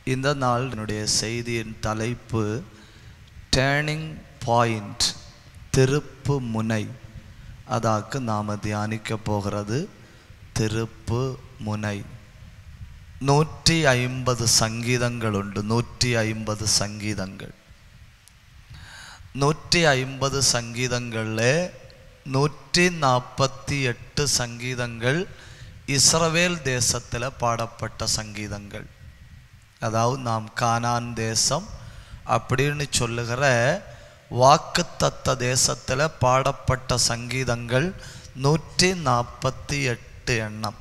இந்த நாள் என்னுடைய செய்தியின் தலைப்பு டேர்னிங் பாயிண்ட் திருப்பு முனை அதாக்கு நாம் தியானிக்க போகிறது திருப்பு முனை நூற்றி ஐம்பது சங்கீதங்கள் உண்டு நூற்றி ஐம்பது சங்கீதங்கள் நூற்றி ஐம்பது சங்கீதங்களில் நூற்றி நாற்பத்தி எட்டு சங்கீதங்கள் இஸ்ரவேல் தேசத்தில் பாடப்பட்ட சங்கீதங்கள் அதாவது நாம் கானான் தேசம் அப்படின்னு சொல்லுகிற வாக்குத்தத்த தேசத்தில் பாடப்பட்ட சங்கீதங்கள் நூற்றி நாற்பத்தி எட்டு எண்ணம்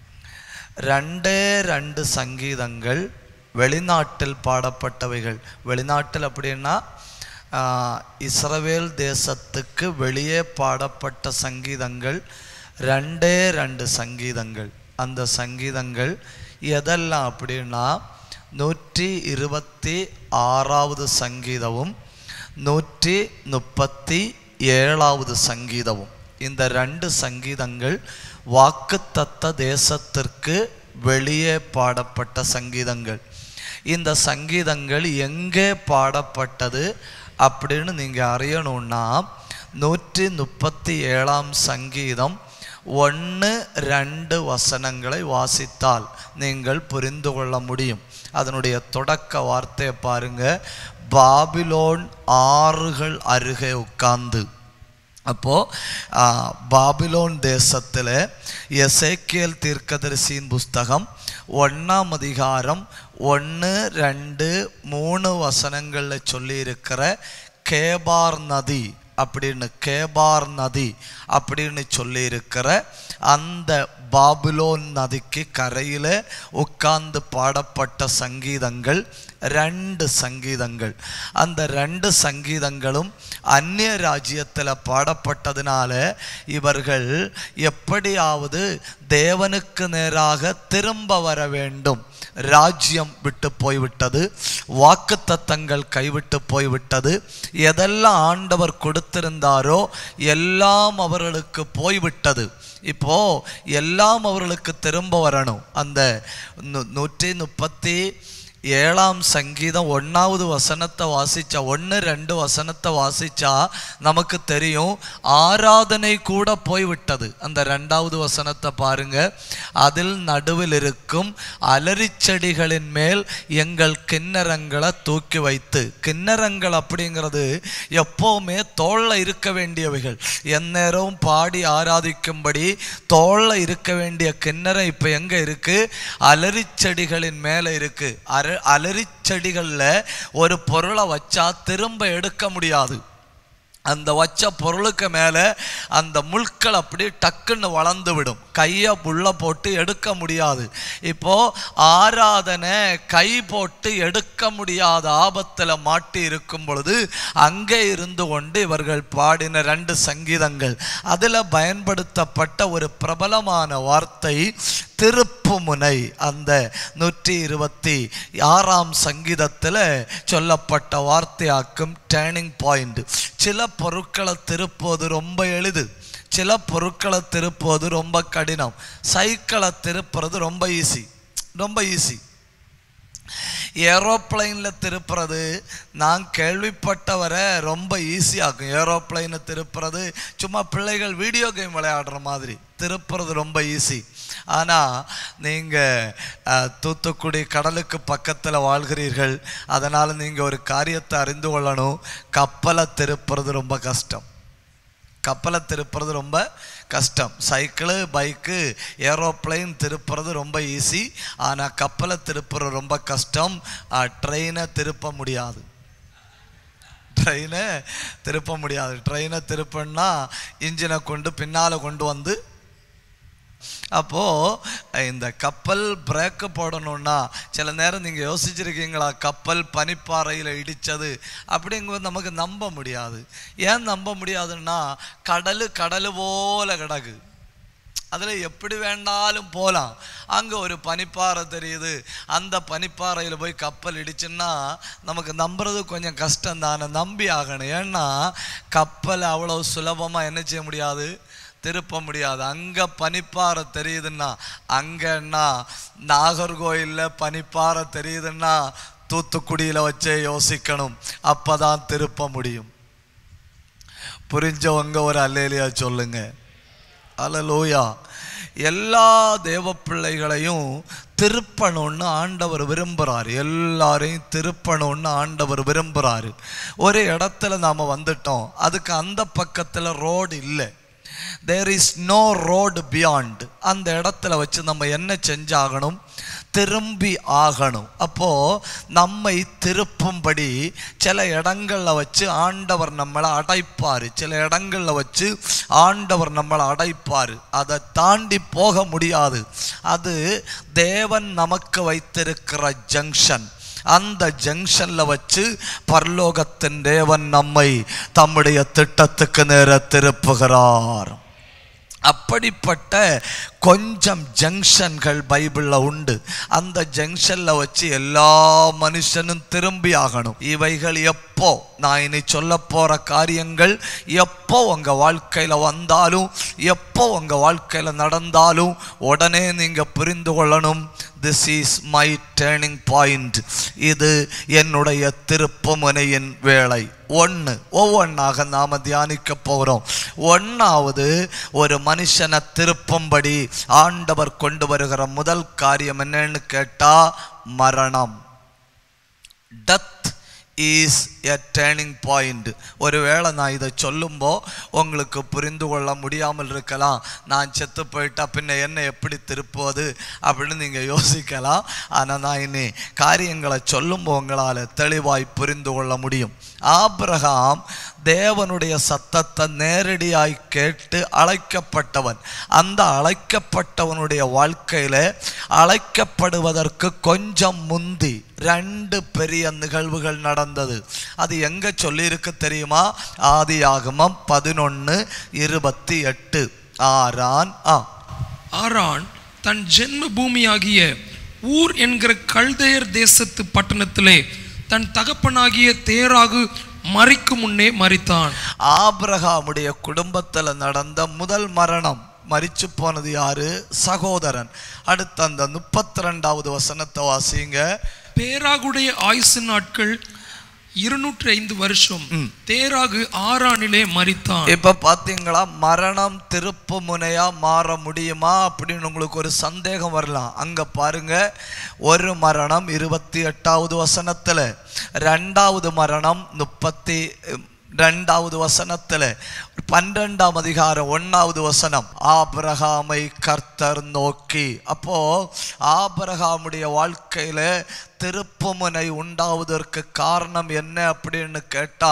ரெண்டே ரெண்டு சங்கீதங்கள் வெளிநாட்டில் பாடப்பட்டவைகள் வெளிநாட்டில் அப்படின்னா ஆஹ், இஸ்ரவேல் தேசத்துக்கு வெளியே பாடப்பட்ட சங்கீதங்கள் ரெண்டே ரெண்டு சங்கீதங்கள் அந்த சங்கீதங்கள் எதெல்லாம் அப்படின்னா நூற்றி இருபத்தி ஆறாவது சங்கீதமும் நூற்றி முப்பத்தி ஏழாவது சங்கீதமும் இந்த ரெண்டு சங்கீதங்கள் வாக்குத்தத்த தேசத்திற்கு வெளியே பாடப்பட்ட சங்கீதங்கள் இந்த சங்கீதங்கள் எங்கே பாடப்பட்டது அப்படின்னு நீங்கள் அறியணும்னா நூற்றி முப்பத்தி ஏழாம் சங்கீதம் ஒன்று ரெண்டு வசனங்களை வாசித்தால் நீங்கள் புரிந்து கொள்ள முடியும் அதனுடைய தொடக்க வார்த்தையை பாருங்க பாபிலோன் ஆறுகள் அருகே உட்கார்ந்து அப்போது பாபிலோன் தேசத்தில் எசேக்கியல் தீர்க்கதரிசியின் புஸ்தகம் ஒன்றாம் அதிகாரம் ஒன்று ரெண்டு மூணு வசனங்களில் சொல்லியிருக்கிற கேபார் நதி அப்படின்னு கேபார் நதி அப்படின்னு சொல்லியிருக்கிற அந்த பாபிலோன் நதிக்கு கரையில் உட்கார்ந்து பாடப்பட்ட சங்கீதங்கள் ரெண்டு சங்கீதங்கள் அந்த ரெண்டு சங்கீதங்களும் அந்நிய ராஜ்யத்தில் பாடப்பட்டதுனால இவர்கள் எப்படியாவது தேவனுக்கு நேராக திரும்ப வர வேண்டும் ராஜ்யம் விட்டு போய்விட்டது வாக்குத்தத்தங்கள் கைவிட்டு போய்விட்டது எதெல்லாம் ஆண்டவர் கொடுத்திருந்தாரோ எல்லாம் அவர்களுக்கு போய்விட்டது இப்போ எல்லாம் அவர்களுக்கு திரும்ப வரணும் அந்த நூ- நூற்றி முப்பத்தி ஏழாம் சங்கீதம் ஒன்றாவது வசனத்தை வாசிச்சா ஒன்று ரெண்டு வசனத்தை வாசிச்சா நமக்கு தெரியும் ஆராதனை கூட போய்விட்டது அந்த ரெண்டாவது வசனத்தை பாருங்க அதில் நடுவில் இருக்கும் அலரிச் செடிகளின் மேல் எங்கள் கிண்ணறங்களை தூக்கி வைத்து கிண்ணறங்கள் அப்படிங்கிறது எப்போவுமே தோளில் இருக்க வேண்டியவைகள் எந்நேரமும் பாடி ஆராதிக்கும்படி தோளில் இருக்க வேண்டிய கிண்ணறம் இப்போ எங்கே இருக்கு அலரிச் செடிகளின் மேலே இருக்கு அர அலரிச் செடிகளில் ஒரு பொருளை வச்சா திரும்ப எடுக்க முடியாது அந்த வச்ச பொருளுக்கு மேலே அந்த முட்கள் அப்படி டக்குன்னு வளர்ந்து விடும் கையை புள்ள போட்டு எடுக்க முடியாது இப்போ ஆராதனை கை போட்டு எடுக்க முடியாத ஆபத்தில் மாட்டி இருக்கும் பொழுது அங்கே இருந்து கொண்டு இவர்கள் பாடின ரெண்டு சங்கீதங்கள் அதில் பயன்படுத்தப்பட்ட ஒரு பிரபலமான வார்த்தை திருப்புமுனை அந்த நூற்றி இருபத்தி ஆறாம் சங்கீதத்தில் சொல்லப்பட்ட வார்த்தையாக்கும் டேர்னிங் பாயிண்ட் சில பொருட்களை திருப்புவது ரொம்ப எளிது சில பொருட்களை திருப்புவது ரொம்ப கடினம் சைக்கிளை திருப்புறது ரொம்ப ஈஸி ரொம்ப ஈஸி ஏரோப்ளைனில் திருப்புறது நான் கேள்விப்பட்ட வரை ரொம்ப ஈஸியாகும் ஏரோப்ளைனை திருப்புறது சும்மா பிள்ளைகள் வீடியோ கேம் விளையாடுற மாதிரி திருப்புறது ரொம்ப ஈஸி ஆனால் நீங்கள் தூத்துக்குடி கடலுக்கு பக்கத்தில் வாழ்கிறீர்கள் அதனால் நீங்கள் ஒரு காரியத்தை அறிந்து கொள்ளணும் கப்பலை திருப்புறது ரொம்ப கஷ்டம் கப்பலை திருப்புறது ரொம்ப கஷ்டம் சைக்கிளு பைக்கு ஏரோப்ளைன் திருப்புறது ரொம்ப ஈஸி ஆனால் கப்பலை திருப்புறது ரொம்ப கஷ்டம் ட்ரெயினை திருப்ப முடியாது ட்ரெயினை திருப்ப முடியாது ட்ரெயினை திருப்பன்னா இன்ஜினை கொண்டு பின்னால் கொண்டு வந்து அப்போது இந்த கப்பல் பிரேக்கு போடணும்னா சில நேரம் நீங்கள் யோசிச்சிருக்கீங்களா கப்பல் பனிப்பாறையில் இடித்தது அப்படிங்கும்போது நமக்கு நம்ப முடியாது ஏன் நம்ப முடியாதுன்னா கடல் கடல் போல கிடக்கு அதில் எப்படி வேணாலும் போகலாம் அங்கே ஒரு பனிப்பாறை தெரியுது அந்த பனிப்பாறையில் போய் கப்பல் இடிச்சுன்னா நமக்கு நம்புறது கொஞ்சம் கஷ்டம் தானே நம்பி ஆகணும் ஏன்னா கப்பல் அவ்வளோ சுலபமாக என்ன செய்ய முடியாது திருப்ப முடியாது அங்க பனிப்பாறை தெரியுதுன்னா அங்கன்னா நாகர்கோயில்ல பனிப்பாறை தெரியுதுன்னா தூத்துக்குடியில வச்சே யோசிக்கணும் அப்பதான் திருப்ப முடியும் புரிஞ்சவங்க ஒரு அல்லேலியா சொல்லுங்க அல்லலூயா எல்லா தேவ பிள்ளைகளையும் திருப்பணும்னு ஆண்டவர் விரும்புகிறார் எல்லாரையும் திருப்பணும்னு ஆண்டவர் விரும்புகிறாரு ஒரு இடத்துல நாம் வந்துட்டோம் அதுக்கு அந்த பக்கத்தில் ரோடு இல்லை there is no road beyond அந்த இடத்துல வச்சு நம்ம என்ன செஞ்சாகணும் திரும்பி ஆகணும் அப்போ நம்மை திருப்பும்படி சில இடங்கள்ல வச்சு ஆண்டவர் நம்மளை அடைப்பார் சில இடங்கள்ல வச்சு ஆண்டவர் நம்மளை அடைப்பார் அதை தாண்டி போக முடியாது அது தேவன் நமக்கு வைத்திருக்கிற ஜங்ஷன் அந்த ஜங்ஷன்ல வச்சு பரலோகத்தின் தேவன் நம்மை தம்முடைய திட்டத்துக்கு நேர திருப்புகிறார் அப்படிப்பட்ட கொஞ்சம் ஜங்ஷன்கள் பைபிளில் உண்டு அந்த ஜங்ஷனில் வச்சு எல்லா மனுஷனும் திரும்பி ஆகணும் இவைகள் எப்போ நான் இனி சொல்ல போகிற காரியங்கள் எப்போ உங்கள் வாழ்க்கையில் வந்தாலும் எப்போ உங்கள் வாழ்க்கையில் நடந்தாலும் உடனே நீங்கள் புரிந்து கொள்ளணும் this is my turning point இது என்னுடைய திருப்புமுனையின் வேலை ஒன்று ஒவ்வொன்றாக நாம் தியானிக்க போகிறோம் ஒன்றாவது ஒரு மனுஷனை திருப்பும்படி ஆண்டவர் கொண்டு வருகிற முதல் காரியம் என்னன்னு கேட்டால் மரணம் death is a turning point ஒருவேளை நான் இதை சொல்லும்போ உங்களுக்கு புரிந்து கொள்ள முடியாமல் இருக்கலாம் நான் செத்து போயிட்டா பின்ன என்ன எப்படி திருப்புவது அப்படின்னு நீங்கள் யோசிக்கலாம் ஆனால் நான் இனி காரியங்களை சொல்லும்போ உங்களால் தெளிவாய் புரிந்து கொள்ள முடியும் ஆபிரகாம் தேவனுடைய சத்தத்தை நேரடியாய் கேட்டு அழைக்கப்பட்டவன் அந்த அழைக்கப்பட்டவனுடைய வாழ்க்கையில் அழைக்கப்படுவதற்கு கொஞ்சம் முந்தி ரெண்டு பெரிய நிகழ்வுகள் நடந்தது அது எங்க சொல்லியிருக்கு தெரியுமா ஆதியாகமம் பதினொன்று இருபத்தி எட்டு ஆறான் ஆ ஆரான் தன் ஜென்ம பூமியாகிய ஊர் என்கிற கல்தேயர் தேசத்து பட்டணத்திலே தன் தகப்பனாகிய தேராகு மறிக்கும் முன்னே மரித்தான் ஆபிரகாமுடைய குடும்பத்தில் நடந்த முதல் மரணம் மரிச்சு போனது யாரு சகோதரன் அடுத்து அந்த முப்பத்தி ரெண்டாவது வசனத்தை வாசிங்க தேராகுடைய ஆயுசு நாட்கள் இருநூற்றி ஐந்து வருஷம் தேராகு ஆறானிலே மரித்தான் இப்ப பாத்தீங்களா மரணம் திருப்பு முனையா மாற முடியுமா அப்படின்னு உங்களுக்கு ஒரு சந்தேகம் வரலாம் அங்க பாருங்க ஒரு மரணம் இருபத்தி எட்டாவது வசனத்துல ரெண்டாவது மரணம் முப்பத்தி ரெண்டாவது வசனத்துல பன்னிரெண்டாம் அதிகாரம் ஒன்னாவது வசனம் ஆபிரகாமை கர்த்தர் நோக்கி அப்போ ஆபிரகாமுடைய வாழ்க்கையில திருப்புமுனை உண்டாவதற்கு காரணம் என்ன அப்படின்னு கேட்டா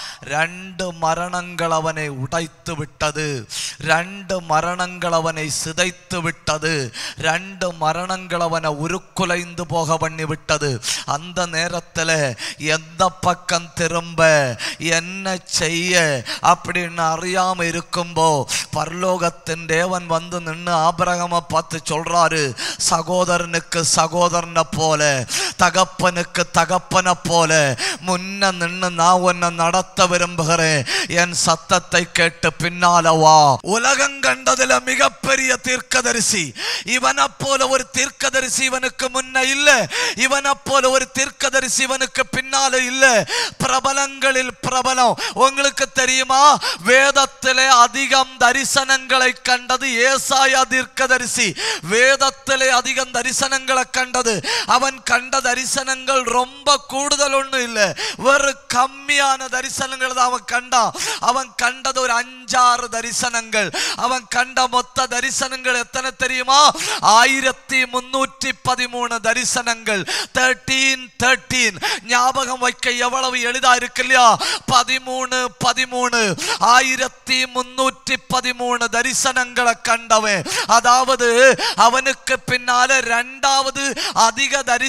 ரெண்டு மரணங்கள் அவனை உடைத்து விட்டது ரெண்டு மரணங்கள் அவனை சிதைத்து விட்டது ரெண்டு மரணங்கள் அவனை உருக்குலைந்து போக பண்ணி விட்டது அந்த நேரத்தில் எந்த பக்கம் திரும்ப என்ன செய்ய அப்படின்னு அறியாம இருக்கும்போ பரலோகத்தின் தேவன் வந்து நின்று ஆபரகம பார்த்து சொல்றாரு சகோதரனுக்கு சகோதரனை போல தகப்பனுக்கு தகப்பனை போல முன்ன நின்று நான் உன்னை நடத்த விரும்புகிறேன் என் சத்தத்தை கேட்டு பின்னால வா உலகம் கண்டதுல மிகப்பெரிய தீர்க்கதரிசி இவனை போல ஒரு தீர்க்கதரிசி இவனுக்கு முன்ன இல்ல இவனை போல ஒரு தீர்க்கதரிசி இவனுக்கு பின்னால இல்ல பிரபலங்களில் பிரபலம் உங்களுக்கு தெரியுமா வேதத்திலே அதிகம் தரிசனங்களை கண்டது ஏசாயா தீர்க்கதரிசி வேதத்திலே அதிகம் தரிசனங்களை கண்டது அவன் கண்ட தரிசனங்கள் ரொம்ப கூடுதல் ஒன்றும் இல்லை ஒரு கம்மியான தரிசனங்கள் தான் அவன் கண்டான் அவன் கண்டது ஒரு அஞ்சாறு தரிசனங்கள் அவன் கண்ட மொத்த தரிசனங்கள் எத்தனை தெரியுமா ஆயிரத்தி முன்னூற்றி பதிமூணு தரிசனங்கள் தேர்ட்டீன் தேர்ட்டீன் ஞாபகம் வைக்க எவ்வளவு எளிதா இருக்கு இல்லையா பதிமூணு பதிமூணு ஆயிரத்தி முன்னூற்றி பதிமூணு தரிசனங்களை கண்டவன் அதாவது அவனுக்கு பின்னால ரெண்டாவது அதிக தரிசனம்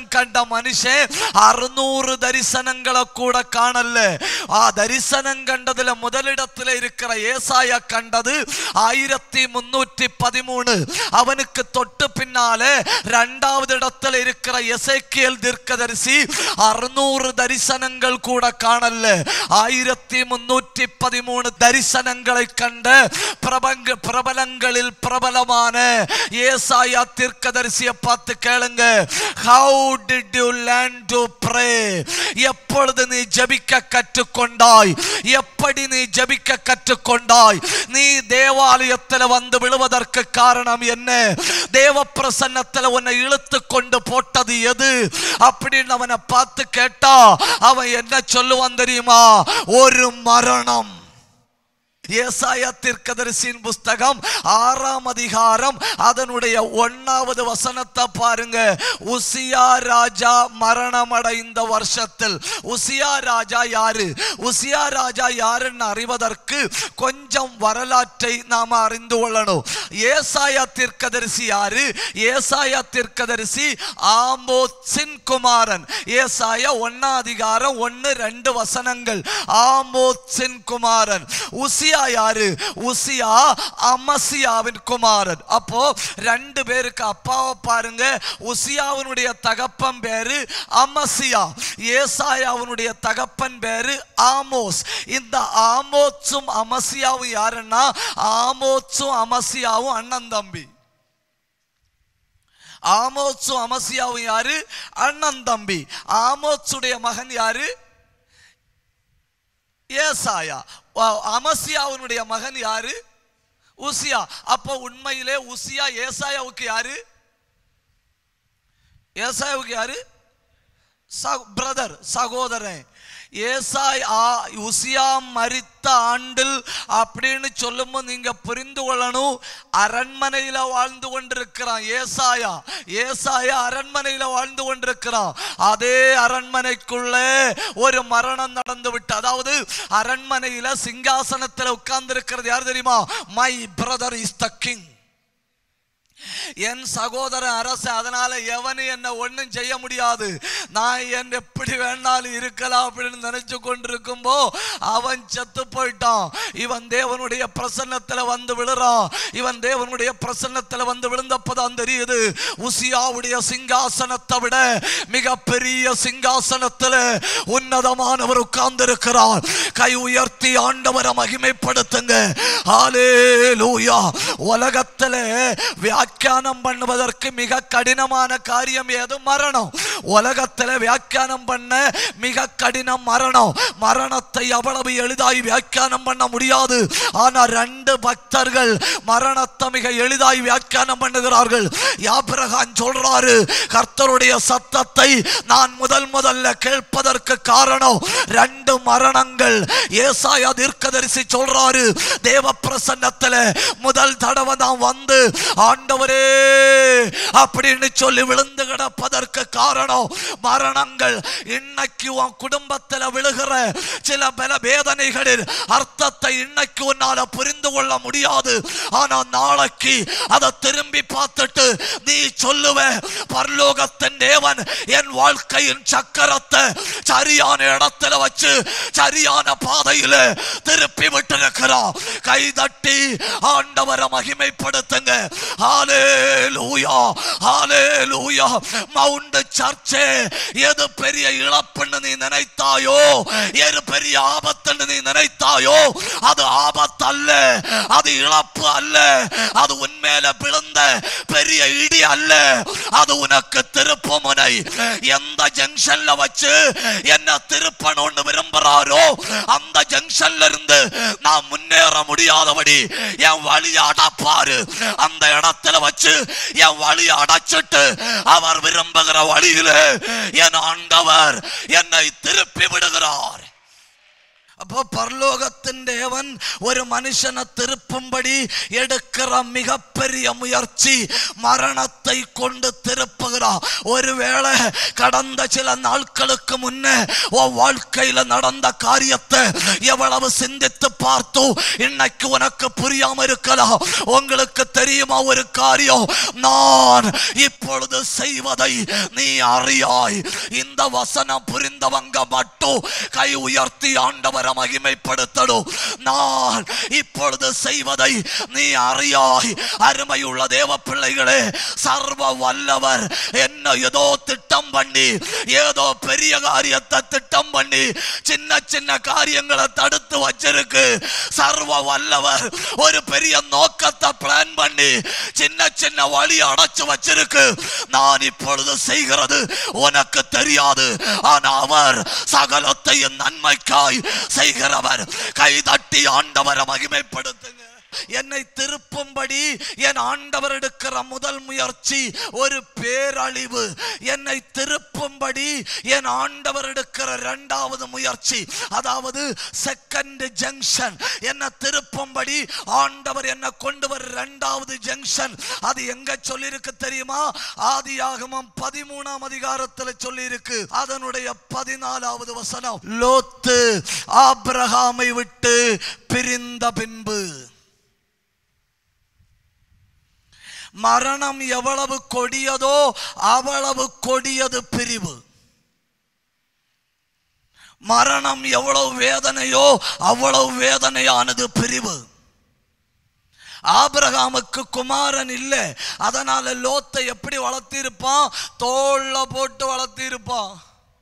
கண்ட மனுஷன் அறுநூறு தரிசனங்களை கூட காணல ஆ தரிசனம் கண்டதுல முதலிடத்துல இருக்கிற ஏசாயா கண்டது ஆயிரத்தி முன்னூற்றி பதிமூணு அவனுக்கு தொட்டு பின்னாலே இரண்டாவது இடத்துல இருக்கிற எசேக்கியேல் தீர்க்கதரிசி அறுநூறு தரிசனங்கள் கூட காணல ஆயிரத்தி முன்னூற்றி பதிமூணு தரிசனங்களை கண்ட பிரபங்க பிரபலங்களில் பிரபலமான ஏசாயா தீர்க்கதரிசியை பார்த்து கேளுங்க how did you learn to pray எப்பொழுது நீ ஜெபிக்க கற்றுக்கொண்டாய் எப்படி நீ ஜெபிக்க கற்றுக்கொண்டாய் நீ தேவாலயத்தில் வந்து விழுவதற்கு காரணம் என்ன தேவ பிரசன்னத்தில் உன்னை இழுத்து கொண்டு போட்டது எது அப்படின்னு அவனை பார்த்து கேட்டா அவன் என்ன சொல்லுவான் தெரியுமா ஒரு மரணம் ஏசாயா தீர்க்கதரிசியின் புஸ்தகம் ஆறாம் அதிகாரம் அதனுடைய ஒன்னாவது வசனத்தை பாருங்க உசியா ராஜா மரணம் அடைந்த வருஷத்தில் உசியா ராஜா யாரு உசியா ராஜா யாருன்னு அறிவதற்கு கொஞ்சம் வரலாற்றை நாம அறிந்து கொள்ளணும் ஏசாயா தீர்க்கதரிசி யாரு ஏசாயா தீர்க்கதரிசி ஆமோத்சின் குமாரன் ஏசாயா ஒன்னா அதிகாரம் ஒன்னு ரெண்டு வசனங்கள் ஆமோத்சின் குமாரன் உசியா யாரு உசியா அமசியாவின் குமாரன் அப்போ ரெண்டு பேருக்கு அப்பாவை பாருங்க உசியாவினுடைய தகப்பன் பேரு அமசியா ஏசாயாவினுடைய தகப்பன் பேரு ஆமோஸ் இந்த ஆமோத்சும் அமசியாவும் யாருன்னா ஆமோத்சும் அமசியாவும் அண்ணன் தம்பி ஆமோத்சும் அமசியாவும் யாரு அண்ணன் தம்பி ஆமோத்சுடைய மகன் யாரு ஏசாயா வா- அமசியாவினுடைய மகன் யாரு உசியா அப்போ உண்மையிலே உசியா ஏசாயாவுக்கு யாரு ஏசாயாவுக்கு யாரு பிரதர் சகோதரன் ஏசாய் ஆ உசியா மரித்த ஆண்டில் அப்படின்னு சொல்லும்போது நீங்க புரிந்து கொள்ளணும் அரண்மனையில வாழ்ந்து கொண்டிருக்கிறான் ஏசாயா ஏசாயா அரண்மனையில வாழ்ந்து கொண்டிருக்கிறான் அதே அரண்மனைக்குள்ளே ஒரு மரணம் நடந்து விட்டு அதாவது அரண்மனையில சிங்காசனத்தில் உட்கார்ந்து இருக்கிறது யார் தெரியுமா my brother is the king என் சகோதரன் அரசு அதனால எவனு என்ன ஒண்ணும் செய்ய முடியாது நான் என் எப்படி வேணாலும் இருக்கலாம் அப்படின்னு நினைச்சு கொண்டிருக்கும்போ அவன் செத்து போயிட்டான் இவன் தேவனுடைய பிரசன்னத்துல வந்து விழுறான் இவன் தேவனுடைய பிரசன்னத்துல வந்து விழுந்தப்பதான் தெரியுது உசியாவுடைய சிங்காசனத்தை விட மிக பெரிய சிங்காசனத்துல உன்னதமானவர் உட்கார்ந்து இருக்கிறார் கை உயர்த்தி ஆண்டவரை மகிமைப்படுத்துங்க ஹalleluya உலகத்துல வியாக்கியானம் பண்ணுவதற்கு மிக கடினமான காரியம் ஏது மரணம் உலகத்துல வியாக்கியானம் பண்ண மிக கடினம் மரணம் மரணத்தை அவ்வளவு எளிதாய் வியாக்கியானம் பண்ண முடியாது ஆனா ரெண்டு பக்தர்கள் மரணத்தை மிக எளிதாய் வியாக்கியானம் பண்ணுகிறார்கள் யாபிரகான் சொல்றாரு கர்த்தருடைய சத்தத்தை நான் முதல் முதல்ல கேட்பதற்கு காரணம் ரெண்டு மரணங்கள் ஏசாயா தீர்க்கதரிசி சொல்றாரு தேவ பிரசன்னத்துல முதல் தடவை தான் வந்து ஆண்டவரே அப்படின்னு சொல்லி விழுந்து கிடப்பதற்கு காரணம் மரணங்கள் இன்னைக்கு உன் குடும்பத்துல விழுகிற சில பல வேதனைகளில் அர்த்தத்தை இன்னைக்கு உன்னால புரிந்து கொள்ள முடியாது ஆனா நாளைக்கு அதை திரும்பி பார்த்துட்டு நீ சொல்லுவ பரலோகத்தின் தேவன் என் வாழ்க்கையின் சக்கரத்தை சரியான இடத்துல வச்சு சரியான பாதையில திருப்பி விட்டு இருக்கிறான் கை தட்டி ஆண்டவரை மகிமைப்படுத்துங்க ஹalleluya ஹalleluya மவுண்ட் சர்ச்சே எது பெரிய இழப்புன்னு நீ நினைத்தாயோ எது பெரிய ஆபத்துன்னு நீ நினைத்தாயோ அது ஆபத்து அல்ல அது இழப்பு அல்ல அது உன்மேல விழுந்த பெரிய இடி அல்ல அது உனக்கு திருப்பு முனை எந்த ஜங்ஷன்ல வச்சு என்ன திருப்பணும்னு விரும்புறாரோ அந்த ஜங்ஷன்ல இருந்து நான் முன்னேற முடியாதபடி என் வழியை அடப்பாரு அந்த இடத்துல வச்சு என் வழியை அடைச்சிட்டு அவர் விரும்புகிற வழியில என் ஆண்டவர் என்னை திருப்பி விடுகிறார் அப்போ பரலோகத்தின் தேவன் ஒரு மனுஷனை திருப்பும்படி எடுக்கிற மிகப்பெரிய முயற்சி மரணத்தை கொண்டு திருப்புகிறார் ஒருவேளை கடந்த சில நாட்களுக்கு முன்னே உன் வாழ்க்கையில நடந்த காரியத்தை எவ்வளவு சிந்தித்து பார்த்தோ இன்னைக்கு உனக்கு புரியாம இருக்கலாம் உங்களுக்கு தெரியுமா ஒரு காரியம் நான் இப்பொழுது செய்வதை நீ அறியாய் இந்த வசனம் புரிந்தவங்க மட்டும் கை உயர்த்தி ஆண்டவரை மகிமைப்படுத்தணும் நான் இப்பொழுது செய்வதை நீ அறியாய் அருமையுள்ள தேவ பிள்ளைகளே சர்வ வல்லவர் என்ன ஏதோ திட்டம் பண்ணி ஏதோ பெரிய காரியத்தை திட்டம் பண்ணி சின்ன சின்ன காரியங்களை தடுத்து வச்சிருக்கு சர்வ வல்லவர் ஒரு பெரிய நோக்கத்தை பிளான் பண்ணி சின்ன சின்ன வழி அடைச்சு வச்சிருக்கு நான் இப்பொழுது செய்கிறது உனக்கு தெரியாது ஆனா அவர் சகலத்தையும் நன்மைக்காய் செய்கிறவர் கை தட்டி ஆண்டவரை மகிமைப்படுத்துங்க என்னை திருப்பும்படி என் ஆண்டவர் எடுக்கிற முதல் முயற்சி ஒரு பேரழிவு என்னை திருப்பும்படி என் ஆண்டவர் எடுக்கிற இரண்டாவது முயற்சி அதாவது செகண்ட் ஜங்ஷன் என்னை திருப்பும்படி ஆண்டவர் என்னை கொண்டு வர இரண்டாவது ஜங்ஷன் அது எங்க சொல்லியிருக்கு தெரியுமா ஆதியாகமம் பதிமூணாம் அதிகாரத்தில் சொல்லியிருக்கு அதனுடைய பதினாலாவது வசனம் லோத்து ஆபிரகாமை விட்டு பிரிந்த பின்பு மரணம் எவ்வளவு கொடியதோ அவ்வளவு கொடியது பிரிவு மரணம் எவ்வளவு வேதனையோ அவ்வளவு வேதனையானது பிரிவு ஆபிரகாமுக்கு குமாரன் இல்லை அதனால லோத்தை எப்படி வளர்த்திருப்பான் தோல்ல போட்டு வளர்த்திருப்பான்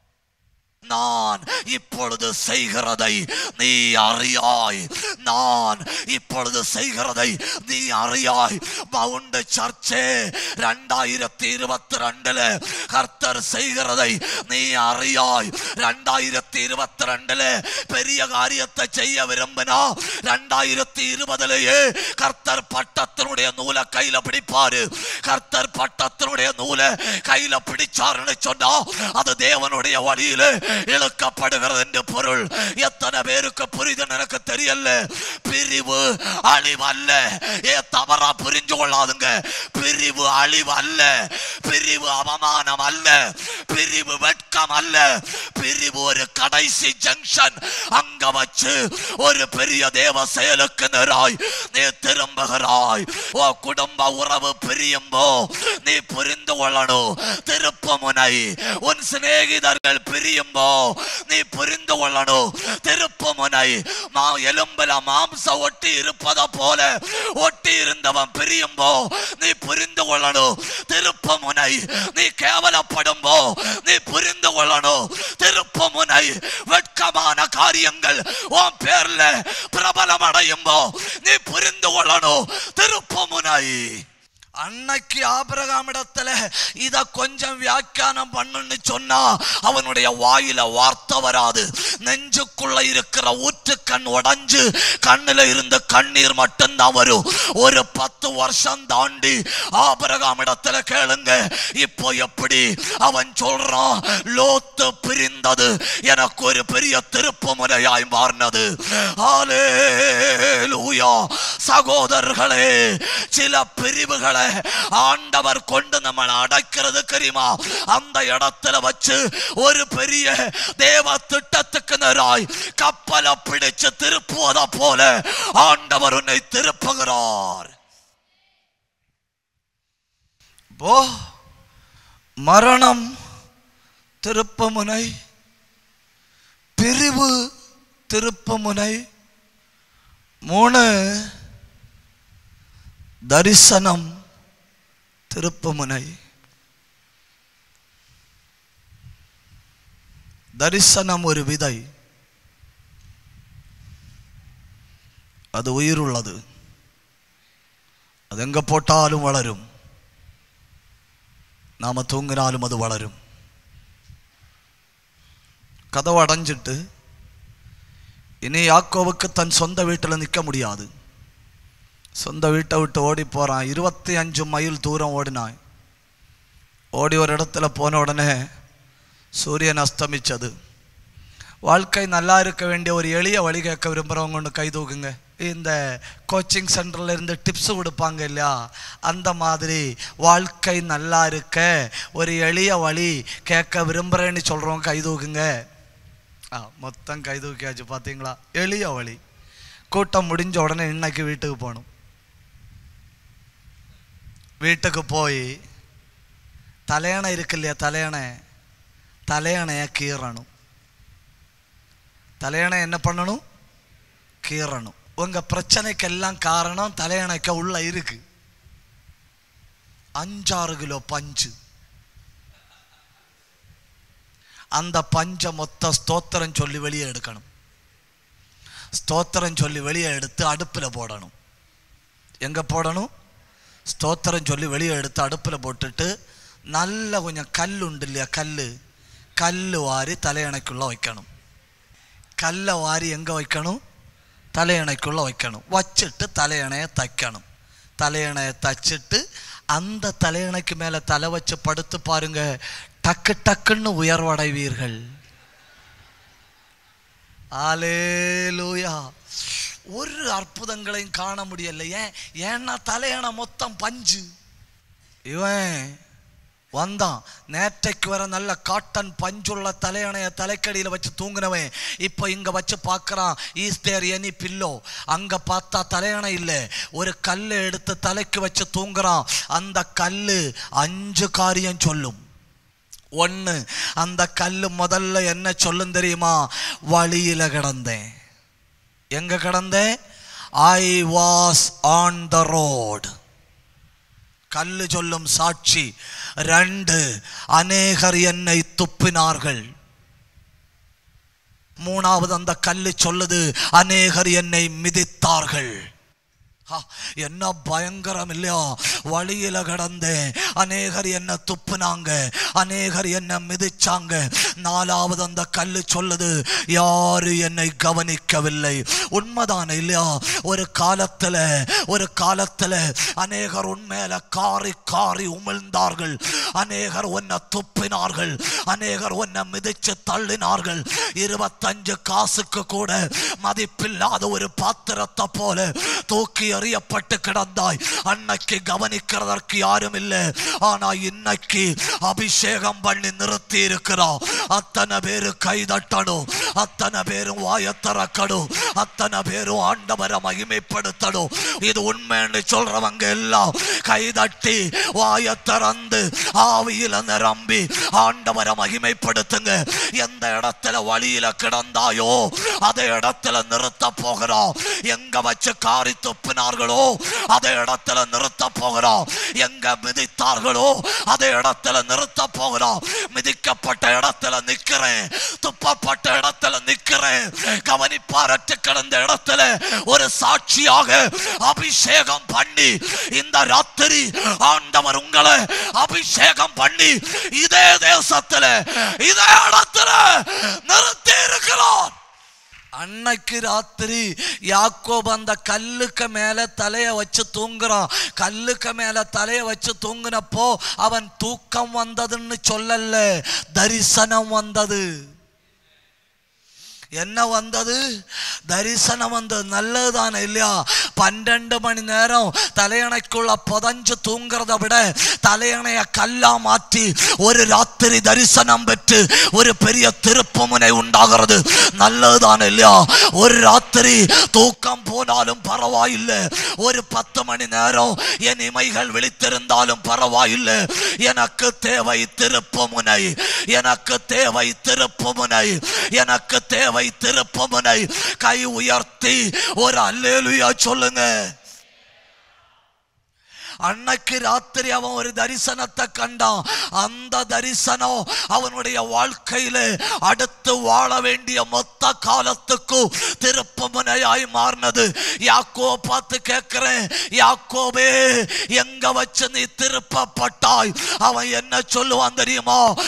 நான் இப்பொழுது செய்கிறதை நீ அறியாய் நான் இப்பொழுது செய்கிறதை நீ அறியாய் மவுண்ட் சர்ச்சே ரெண்டாயிரத்தி இருபத்தி ரெண்டுல கர்த்தர் செய்கிறதை நீ அறியாய் ரெண்டாயிரத்தி இருபத்தி ரெண்டுல பெரிய காரியத்தை செய்ய விரும்பினா ரெண்டாயிரத்தி இருபதுலயே கர்த்தர் பட்டத்தினுடைய நூலை கையில பிடிப்பாரு கர்த்தர் பட்டத்தினுடைய நூலை கையில பிடிச்சாருன்னு சொன்னா அது தேவனுடைய வழியில இழுக்கப்படுகிறது என்று பொருள் எத்தனை பேருக்கு புரியுதுன்னு எனக்கு தெரியல பிரிவு அழிவு அல்ல ஏ தவறா புரிஞ்சு கொள்ளாதுங்க பிரிவு அழிவு அல்ல பிரிவு அவமானம் அல்ல பிரிவு வெட்கம் அல்ல பிரிவு ஒரு கடைசி ஜங்ஷன் அங்க வச்சு ஒரு பெரிய தேவ செயலுக்கு நேராய் நீ திரும்புகிறாய் ஓ குடும்ப உறவு பிரியும்போ நீ புரிந்து கொள்ளணும் திருப்ப முனை உன் சிநேகிதர்கள் பிரியும்போ நீ புரிந்து கொள்ளணும் திருப்ப முனை மா எலும்புல மாம்ச ஒட்டி இருப்பத போல ஒட்டி இருந்தவன் பிரியும்போ நீ புரிந்து கொள்ளணும் திருப்ப முனை நீ கேவலப்படும்போ நீ புரிந்து கொள்ளணும் திருப்ப முனை வெட்கமான காரியங்கள் உன் பேர்ல பிரபலம் அடையும்போ நீ புரிந்து கொள்ளணும் திருப்ப முனை அன்னைக்கு ஆபிரகாமிடத்துல இத கொஞ்சம் வியாக்கியானம் பண்ணுன்னு சொன்னா அவனுடைய வாயில வார்த்தை வராது நெஞ்சுக்குள்ள இருக்கிற ஊற்று கண் உடைஞ்சு கண்ணுல இருந்து கண்ணீர் மட்டும்தான் வரும் ஒரு பத்து வருஷம் தாண்டி ஆபிரகாமிடத்துல கேளுங்க இப்போ எப்படி அவன் சொல்றான் லோத்து பிரிந்தது எனக்கு ஒரு பெரிய திருப்பு முறையாய் மாறினது ஹalleluya சகோதரர்களே சில பிரிவுகளை ஆண்டவர் கொண்டு நம்மளை அடைக்கிறது தெரியுமா அந்த இடத்துல வச்சு ஒரு பெரிய தேவ திட்டத்துக்கு நேராய் கப்பலை பிடிச்சு திருப்புவத போல ஆண்டவர் உன்னை திருப்புகிறார் போ மரணம் திருப்பமுனை பிரிவு திருப்பமுனை மூணு தரிசனம் திருப்பமுனை தரிசனம் ஒரு விதை அது உயிருள்ளது அது எங்க போட்டாலும் வளரும் நாம தூங்கினாலும் அது வளரும் கதவு அடைஞ்சிட்டு இனி யாக்கோவுக்கு தன் சொந்த வீட்டில் நிற்க முடியாது சொந்த வீட்டை விட்டு ஓடி போறான் இருபத்தி அஞ்சு மைல் தூரம் ஓடினான் ஓடி ஒரு இடத்துல போன உடனே சூரியன் அஸ்தமிச்சது வாழ்க்கை நல்லா இருக்க வேண்டிய ஒரு எளிய வழி கேட்க விரும்புகிறவங்க ஒன்று கை தூக்குங்க இந்த கோச்சிங் சென்டர்ல இருந்து டிப்ஸ் கொடுப்பாங்க இல்லையா அந்த மாதிரி வாழ்க்கை நல்லா இருக்க ஒரு எளிய வழி கேட்க விரும்புகிறேன்னு சொல்கிறவங்க கை தூக்குங்க ஆ மொத்தம் கை தூக்கியாச்சு பார்த்தீங்களா எளிய வழி கூட்டம் முடிஞ்ச உடனே இன்னைக்கு வீட்டுக்கு போகணும் வீட்டுக்கு போய் தலையணை இருக்கு இல்லையா தலையணை தலையணையை கீறணும் தலையணை என்ன பண்ணணும் கீறணும் உங்க பிரச்சனைக்கெல்லாம் காரணம் தலையணைக்க உள்ள இருக்கு அஞ்சாறு கிலோ பஞ்சு அந்த பஞ்சை மொத்த ஸ்தோத்திரம் சொல்லி வெளியே எடுக்கணும் ஸ்தோத்திரம் சொல்லி வெளியே எடுத்து அடுப்பில் போடணும் எங்கே போடணும் ஸ்தோத்திரம் சொல்லி வெளியே எடுத்து அடுப்பில் போட்டுட்டு நல்ல கொஞ்சம் கல் உண்டு இல்லையா கல் கல் வாரி தலையணைக்குள்ளே வைக்கணும் கல்லை வாரி எங்கே வைக்கணும் தலையணைக்குள்ளே வைக்கணும் வச்சுட்டு தலையணையை தைக்கணும் தலையணையை தைச்சிட்டு அந்த தலையணைக்கு மேலே தலை வச்சு படுத்து பாருங்க டக்கு டக்குன்னு உயர்வடைவீர்கள் ஆலேலூயா ஒரு அற்புதங்களையும் காண முடியல ஏன் ஏன்னா தலையணை மொத்தம் பஞ்சு இவன் வந்தான் நேற்றைக்கு வர நல்ல காட்டன் பஞ்சுள்ள தலையணைய தலைக்கடியில் வச்சு தூங்கினவன் இப்போ இங்க வச்சு பார்க்கறான் ஈஸ் தேர் எனி பில்லோ அங்க பார்த்தா தலையணை இல்லை ஒரு கல்லை எடுத்து தலைக்கு வச்சு தூங்குறான் அந்த கல்லு அஞ்சு காரியம் சொல்லும் ஒன்று அந்த கல் முதல்ல என்ன சொல்லும் தெரியுமா வழியில கிடந்தேன் எங்க கிடந்தேன் I was on the road கல்லு சொல்லும் சாட்சி ரெண்டு அநேகர் என்னை துப்பினார்கள் மூணாவது அந்த கல்லு சொல்லுது அநேகர் என்னை மிதித்தார்கள் ஹா, என்ன பயங்கரம் இல்லையா வழியில கடந்தேன் அநேகர் என்ன துப்புனாங்க அநேகர் என்ன மிதிச்சாங்க நாலாவது அந்த கல்லு சொல்லுது யாரு என்னை கவனிக்கவில்லை உண்மைதானே இல்லையா ஒரு காலத்துல ஒரு காலத்துல அநேகர் உண்மையில காரி காரி உமிழ்ந்தார்கள் அநேகர் உன்னை துப்பினார்கள் அநேகர் உன்னை மிதிச்சு தள்ளினார்கள் இருபத்தஞ்சு காசுக்கு கூட மதிப்பில்லாத ஒரு பாத்திரத்தை போல தூக்கி எறியப்பட்டு கிடந்தாய் அன்னைக்கு கவனிக்கிறதற்கு யாரும் இல்லை ஆனா இன்னைக்கு அபிஷேகம் பண்ணி நிறுத்தி இருக்கிறோம் அத்தனை பேரு கை தட்டணும் அத்தனை பேரும் வாய திறக்கணும் அத்தனை பேரும் ஆண்டவரை மகிமைப்படுத்தணும் இது உண்மைன்னு சொல்றவங்க எல்லாம் கை தட்டி வாய திறந்து ஆவியில நிரம்பி ஆண்டவரை மகிமைப்படுத்துங்க எந்த இடத்துல வழியில கிடந்தாயோ அதே இடத்துல நிறுத்த போகிறோம் எங்க வச்சு காரி துப்பினார்களோ அதே இடத்துல நிறுத்த போகிறோம் எங்க மிதித்தார்களோ அதே இடத்துல நிறுத்த போகிறோம் மிதிக்கப்பட்ட இடத்துல நிக்கிறேன் துப்பப்பட்ட இடத்துல நிக்கிறேன் கவனிப்பாரற்று கிடந்த இடத்துல ஒரு சாட்சியாக அபிஷேகம் பண்ணி இந்த ராத்திரி ஆண்டவர் உங்களை அபிஷேகம் பண்ணி இதே தேசத்துல இதே இடத்துல நிறுத்தி இருக்கிறார் அன்னைக்கு ராத்திரி யாக்கோப் அந்த கல்லுக்கு மேல தலைய வச்சு தூங்குறான் கல்லுக்கு மேல தலைய வச்சு தூங்குனப்போ அவன் தூக்கம் வந்ததுன்னு சொல்லல தரிசனம் வந்தது என்ன வந்தது தரிசனம் வந்தது நல்லதுதானே இல்லையா பன்னெண்டு மணி நேரம் தலையணைக்குள்ள புதஞ்சு தூங்குறத விட தலையணைய கல்லா மாற்றி ஒரு ராத்திரி தரிசனம் பெற்று ஒரு பெரிய திருப்புமுனை உண்டாகிறது நல்லதுதானே இல்லையா ஒரு ராத்திரி தூக்கம் போனாலும் பரவாயில்லை ஒரு பத்து மணி நேரம் என் இமைகள் விழித்திருந்தாலும் பரவாயில்லை எனக்கு தேவை திருப்புமுனை எனக்கு தேவை திருப்புமுனை எனக்கு தேவை திருப்புமுனை கை உயர்த்தி ஒரு அல்லேலுயா சொல்லுங்க அன்னைக்கு ராத்திரி அவன் ஒரு தரிசனத்தை கண்டான் அந்த தரிசனம் அவனுடைய வாழ்க்கையில அடுத்து வாழ வேண்டிய மொத்த காலத்துக்கும் திருப்பமுனையாய் மாறினது யாக்கோ பார்த்து கேட்கிறேன் யாக்கோபே எங்க வச்சு நீ திருப்பப்பட்டாய் அவன் என்ன சொல்லுவான் தெரியுமா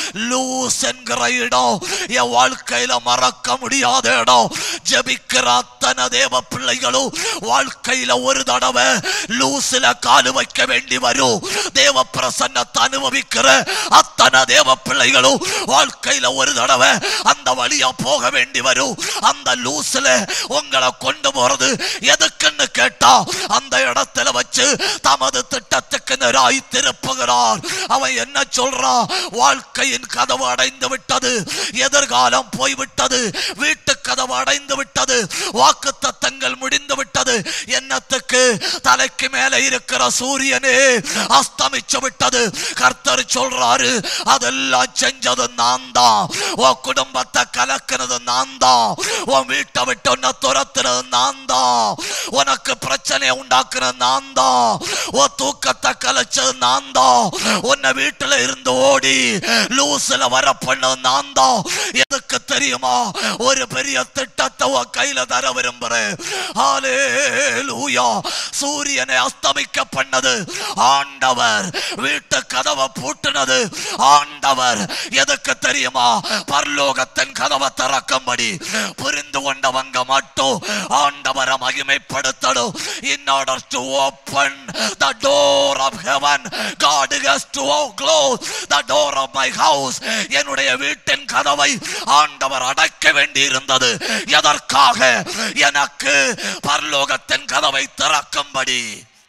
லூஸ் என்கிற இடம் என் வாழ்க்கையில மறக்க முடியாத இடம் ஜெபிக்கிற அத்தனை தேவ பிள்ளைகளும் வாழ்க்கையில ஒரு தடவை லூஸ்ல காலு வைக்க வேண்டி வரும் தேவ பிரசன்னத்தை அனுபவிக்கிற அத்தனை தேவ பிள்ளைகளும் வாழ்க்கையில ஒரு தடவை அந்த வழியா போக வேண்டி வரும் அந்த லூஸ்ல உங்களை கொண்டு போறது எதுக்குன்னு கேட்டா அந்த இடத்துல வச்சு தமது திட்டத்துக்கு நேராய் திருப்புகிறார் அவன் என்ன சொல்றான் வாழ்க்கையின் கதவு அடைந்து விட்டது எதிர்காலம் போய்விட்டது வீட்டு கதவு அடைந்து விட்டது வாக்கு தத்தங்கள் முடிந்து விட்டது என்னத்துக்கு தலைக்கு மேல இருக்கிற சூரியனே அஸ்தமிச்சு விட்டது கர்த்தர் சொல்றாரு அதெல்லாம் செஞ்சது நான் தான் உன் குடும்பத்தை கலக்கிறது நான் தான் உன் வீட்டை விட்டு உன்னை துரத்துறது நான் தான் உனக்கு பிரச்சனையை உண்டாக்குறது நான் தான் உன் தூக்கத்தை கலைச்சது நான் தான் உன்னை வீட்டுல இருந்து ஓடி லூஸ்ல வர பண்ணது நான் தான் எதுக்கு தெரியுமா ஒரு பெரிய திட்டத்தை உன் கையில தர விரும்புறேன் ஹalleluya சூரியனை அஸ்தமிக்க பண்ணது ஆண்டவர் வீட்டு கதவை பூட்டினது ஆண்டவர் எதுக்கு தெரியுமா பரலோகத்தின் கதவை திறக்கும்படி புரிந்து கொண்டவங்க மட்டும் ஆண்டவரை மகிமைப்படுத்தணும் in order to open the door of heaven God has to close the door of my house என்னுடைய வீட்டின் கதவை ஆண்டவர் அடைக்க வேண்டி இருந்தது எதற்காக எனக்கு பரலோகத்தின் கதவை திறக்கும்படி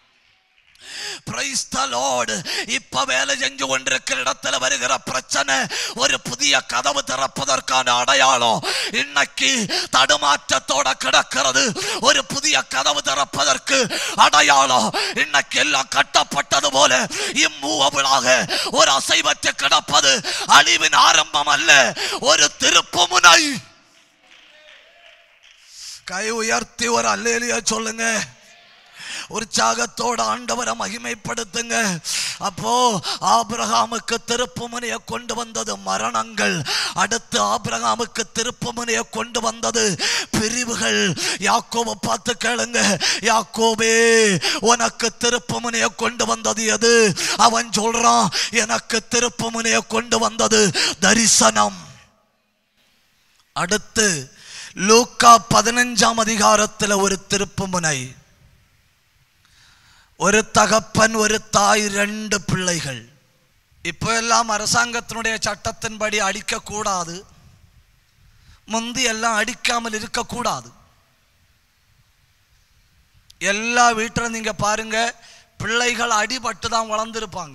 Praise the Lord. இப்ப வேலை செஞ்சு கொண்டிருக்கிற இடத்துல வருகிற பிரச்சனை ஒரு புதிய கதவு திறப்பதற்கான அடையாளம் இன்னைக்கு தடுமாற்றத்தோட கிடக்கிறது ஒரு புதிய கதவு திறப்பதற்கு அடையாளம் இன்னைக்கு எல்லாம் கட்டப்பட்டது போல இம்மூவபிளாக ஒரு அசைவற்று கிடப்பது அழிவின் ஆரம்பம் அல்ல ஒரு திருப்பு முனை கை உயர்த்தி ஒரு அல்லேலியா சொல்லுங்க உற்சாகத்தோட ஆண்டவரை மகிமைப்படுத்துங்க அப்போ ஆபிரகாமுக்கு திருப்புமுனையை கொண்டு வந்தது மரணங்கள் அடுத்து ஆபிரகாமுக்கு திருப்புமுனையை கொண்டு வந்தது பிரிவுகள் யாக்கோவை பார்த்து கேளுங்க யாக்கோபே உனக்கு திருப்புமுனையை கொண்டு வந்தது எது அவன் சொல்றான் எனக்கு திருப்புமுனையை கொண்டு வந்தது தரிசனம் அடுத்து லூக்கா பதினஞ்சாம் அதிகாரத்தில் ஒரு திருப்புமுனை ஒரு தகப்பன் ஒரு தாய் ரெண்டு பிள்ளைகள் இப்போ எல்லாம் அரசாங்கத்தினுடைய சட்டத்தின்படி அடிக்கக்கூடாது முந்தி எல்லாம் அடிக்காமல் இருக்கக்கூடாது எல்லா வீட்டிலும் நீங்க பாருங்க பிள்ளைகள் அடிபட்டு தான் வளர்ந்துருப்பாங்க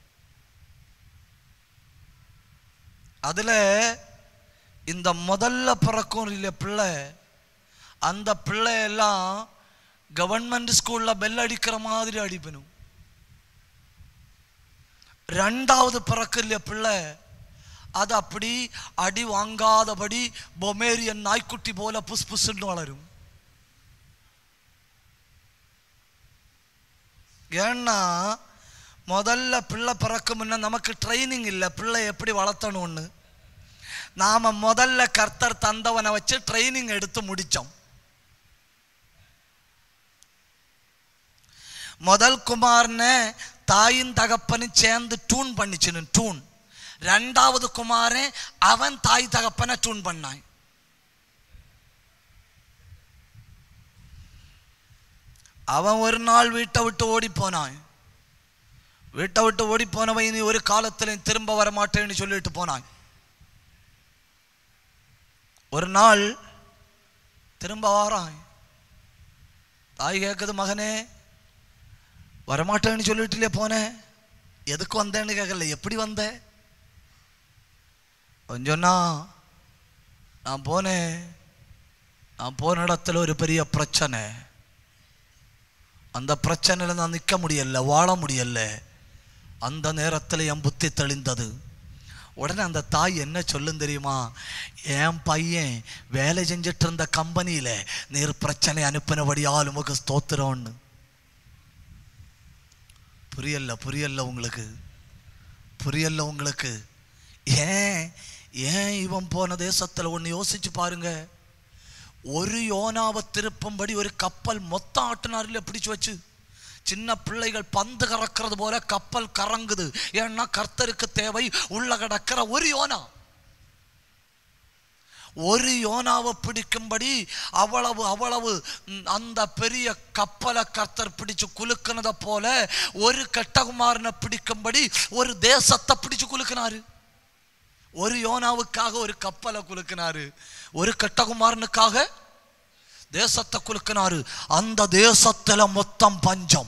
அதுல இந்த முதல்ல பிறக்கும் இல்லையா பிள்ளை அந்த பிள்ளை எல்லாம் கவர்மெண்ட் ஸ்கூல்ல பெல் அடிக்கிற மாதிரி அடிப்பணும் ரெண்டாவது பிறக்கல பிள்ளை அது அப்படி அடி வாங்காதபடி பொமேரியன் நாய்க்குட்டி போல புஸ் புஸ்ன்னு வளரும் ஏன்னா முதல்ல பிள்ளை பிறக்கும் முன்ன நமக்கு ட்ரைனிங் இல்லை பிள்ளை எப்படி வளர்த்தணும்னு நாம முதல்ல கர்த்தர் தந்தவனை வச்சு ட்ரைனிங் எடுத்து முடிச்சோம் முதல் குமாரனை தாயின் தகப்பனும் சேர்ந்து டூன் பண்ணிச்சுன்னு டூன் ரெண்டாவது குமாரன் அவன் தாய் தகப்பனை டூன் பண்ணான் அவன் ஒரு நாள் வீட்டை விட்டு ஓடி போனான் வீட்டை விட்டு ஓடி போனவன் இனி ஒரு காலத்துல திரும்ப வர மாட்டேன்னு சொல்லிட்டு போனான் ஒரு நாள் திரும்ப வாரான் தாய் கேட்குது மகனே வரமாட்டேன்னு சொல்லிட்டுலே போனேன் எதுக்கு வந்தேன்னு கேட்கல எப்படி வந்த அவன் சொன்னா நான் போனேன் நான் போன இடத்துல ஒரு பெரிய பிரச்சனை அந்த பிரச்சனையில நான் நிற்க முடியல வாழ முடியல அந்த நேரத்தில் என் புத்தி தெளிந்தது உடனே அந்த தாய் என்ன சொல்லும் தெரியுமா என் பையன் வேலை செஞ்சிட்டு இருந்த கம்பெனியில நீர் பிரச்சனை அனுப்பினபடியால் உமக்கு ஸ்தோத்திரம்னு புரியல புரியல உங்களுக்கு புரியல உங்களுக்கு ஏன் ஏன் இவன் போன தேசத்துல ஒன்று யோசிச்சு பாருங்க ஒரு யோனாவை திருப்பும்படி ஒரு கப்பல் மொத்தம் ஆட்டினார்ல பிடிச்சு வச்சு சின்ன பிள்ளைகள் பந்து கறக்கிறது போல கப்பல் கறங்குது ஏன்னா கர்த்தருக்கு தேவை உள்ள கிடக்கிற ஒரு யோனா ஒரு யோனாவை பிடிக்கும்படி அவ்வளவு அவ்வளவு ம், அந்த பெரிய கப்பலை கர்த்தர் பிடிச்சு குலுக்கினதை போல ஒரு கெட்டகுமாரனை பிடிக்கும்படி ஒரு தேசத்தை பிடிச்சு குலுக்கினாரு ஒரு யோனாவுக்காக ஒரு கப்பலை குலுக்கினாரு ஒரு கெட்டகுமாரனுக்காக தேசத்தை குலுக்கினாரு அந்த தேசத்துல மொத்தம் பஞ்சம்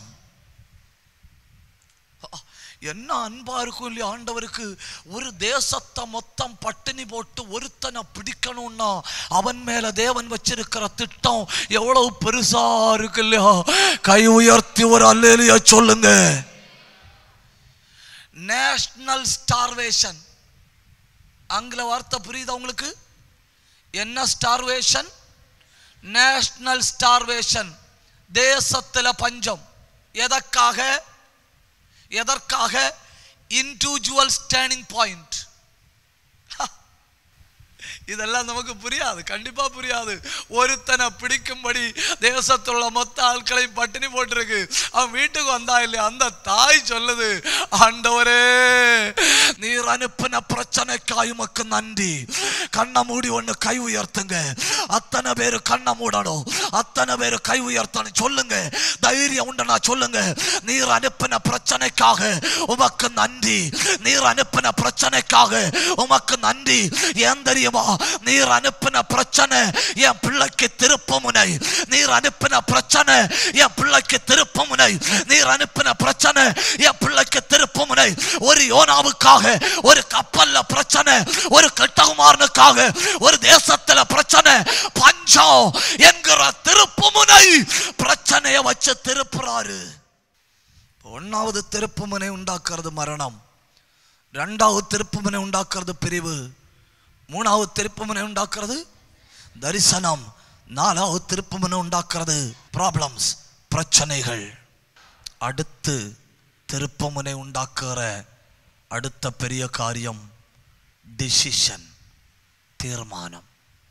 என்ன அன்பா இருக்கும் இல்லையா ஆண்டவருக்கு ஒரு தேசத்தை மொத்தம் பட்டினி போட்டு ஒருத்தனை பிடிக்கணும்னா அவன் மேல தேவன் வச்சிருக்கிற திட்டம் எவ்வளவு பெருசா இருக்கு இல்லையா கை உயர்த்தி ஒரு அல்லேலியா சொல்லுங்க நேஷனல் ஸ்டார்வேஷன் ஆங்கில வார்த்தை புரியுதா உங்களுக்கு என்ன ஸ்டார்வேஷன் நேஷனல் ஸ்டார்வேஷன் தேசத்துல பஞ்சம் எதற்காக எதற்காக இண்டிவிஜுவல் ஸ்டேர்னிங் பாயிண்ட் இதெல்லாம் நமக்கு புரியாது கண்டிப்பா புரியாது ஒருத்தனை பிடிக்கும்படி தேசத்துல உள்ள மொத்த ஆட்களையும் பட்டினி போட்டிருக்கு அவன் வீட்டுக்கு வந்தா இல்லையா அந்த தாய் சொல்லுது ஆண்டவரே நீர் அனுப்பின பிரச்சனைக்காய் உமக்கு நன்றி கண்ணை மூடி ஒண்ணு கை உயர்த்துங்க அத்தனை பேரு கண்ணை மூடணும் அத்தனை பேரு கை உயர்த்தணும் சொல்லுங்க தைரியம் உண்டனா சொல்லுங்க நீர் அனுப்பின பிரச்சனைக்காக உமக்கு நன்றி நீர் அனுப்பின பிரச்சனைக்காக உமக்கு நன்றி ஏன் தெரியுமா நீர் அனுப்பின பிரச்சனை என் பிள்ளைக்கு திருப்பு முனை நீர் அனுப்பின பிரச்சனை என் பிள்ளைக்கு திருப்பு முனை நீர் அனுப்பின பிரச்சனை என் பிள்ளைக்கு திருப்பு முனை ஒரு யோனாவுக்காக ஒரு கப்பல்ல பிரச்சனை ஒரு கெட்டகுமாரனுக்காக ஒரு தேசத்துல பிரச்சனை பஞ்சம் என்கிற திருப்பு முனை பிரச்சனைய வச்சு திருப்புறாரு ஒன்னாவது திருப்புமுனை உண்டாக்குறது மரணம் ரெண்டாவது திருப்புமுனை உண்டாக்குறது பிரிவு மூணாவது திருப்புமுனை உண்டாக்குறது தரிசனம் நாலாவது திருப்புமுனை உண்டாக்குறது ப்ராப்ளம்ஸ் பிரச்சனைகள் அடுத்து திருப்புமுனை உண்டாக்குற அடுத்த பெரிய காரியம் டிசிஷன் தீர்மானம்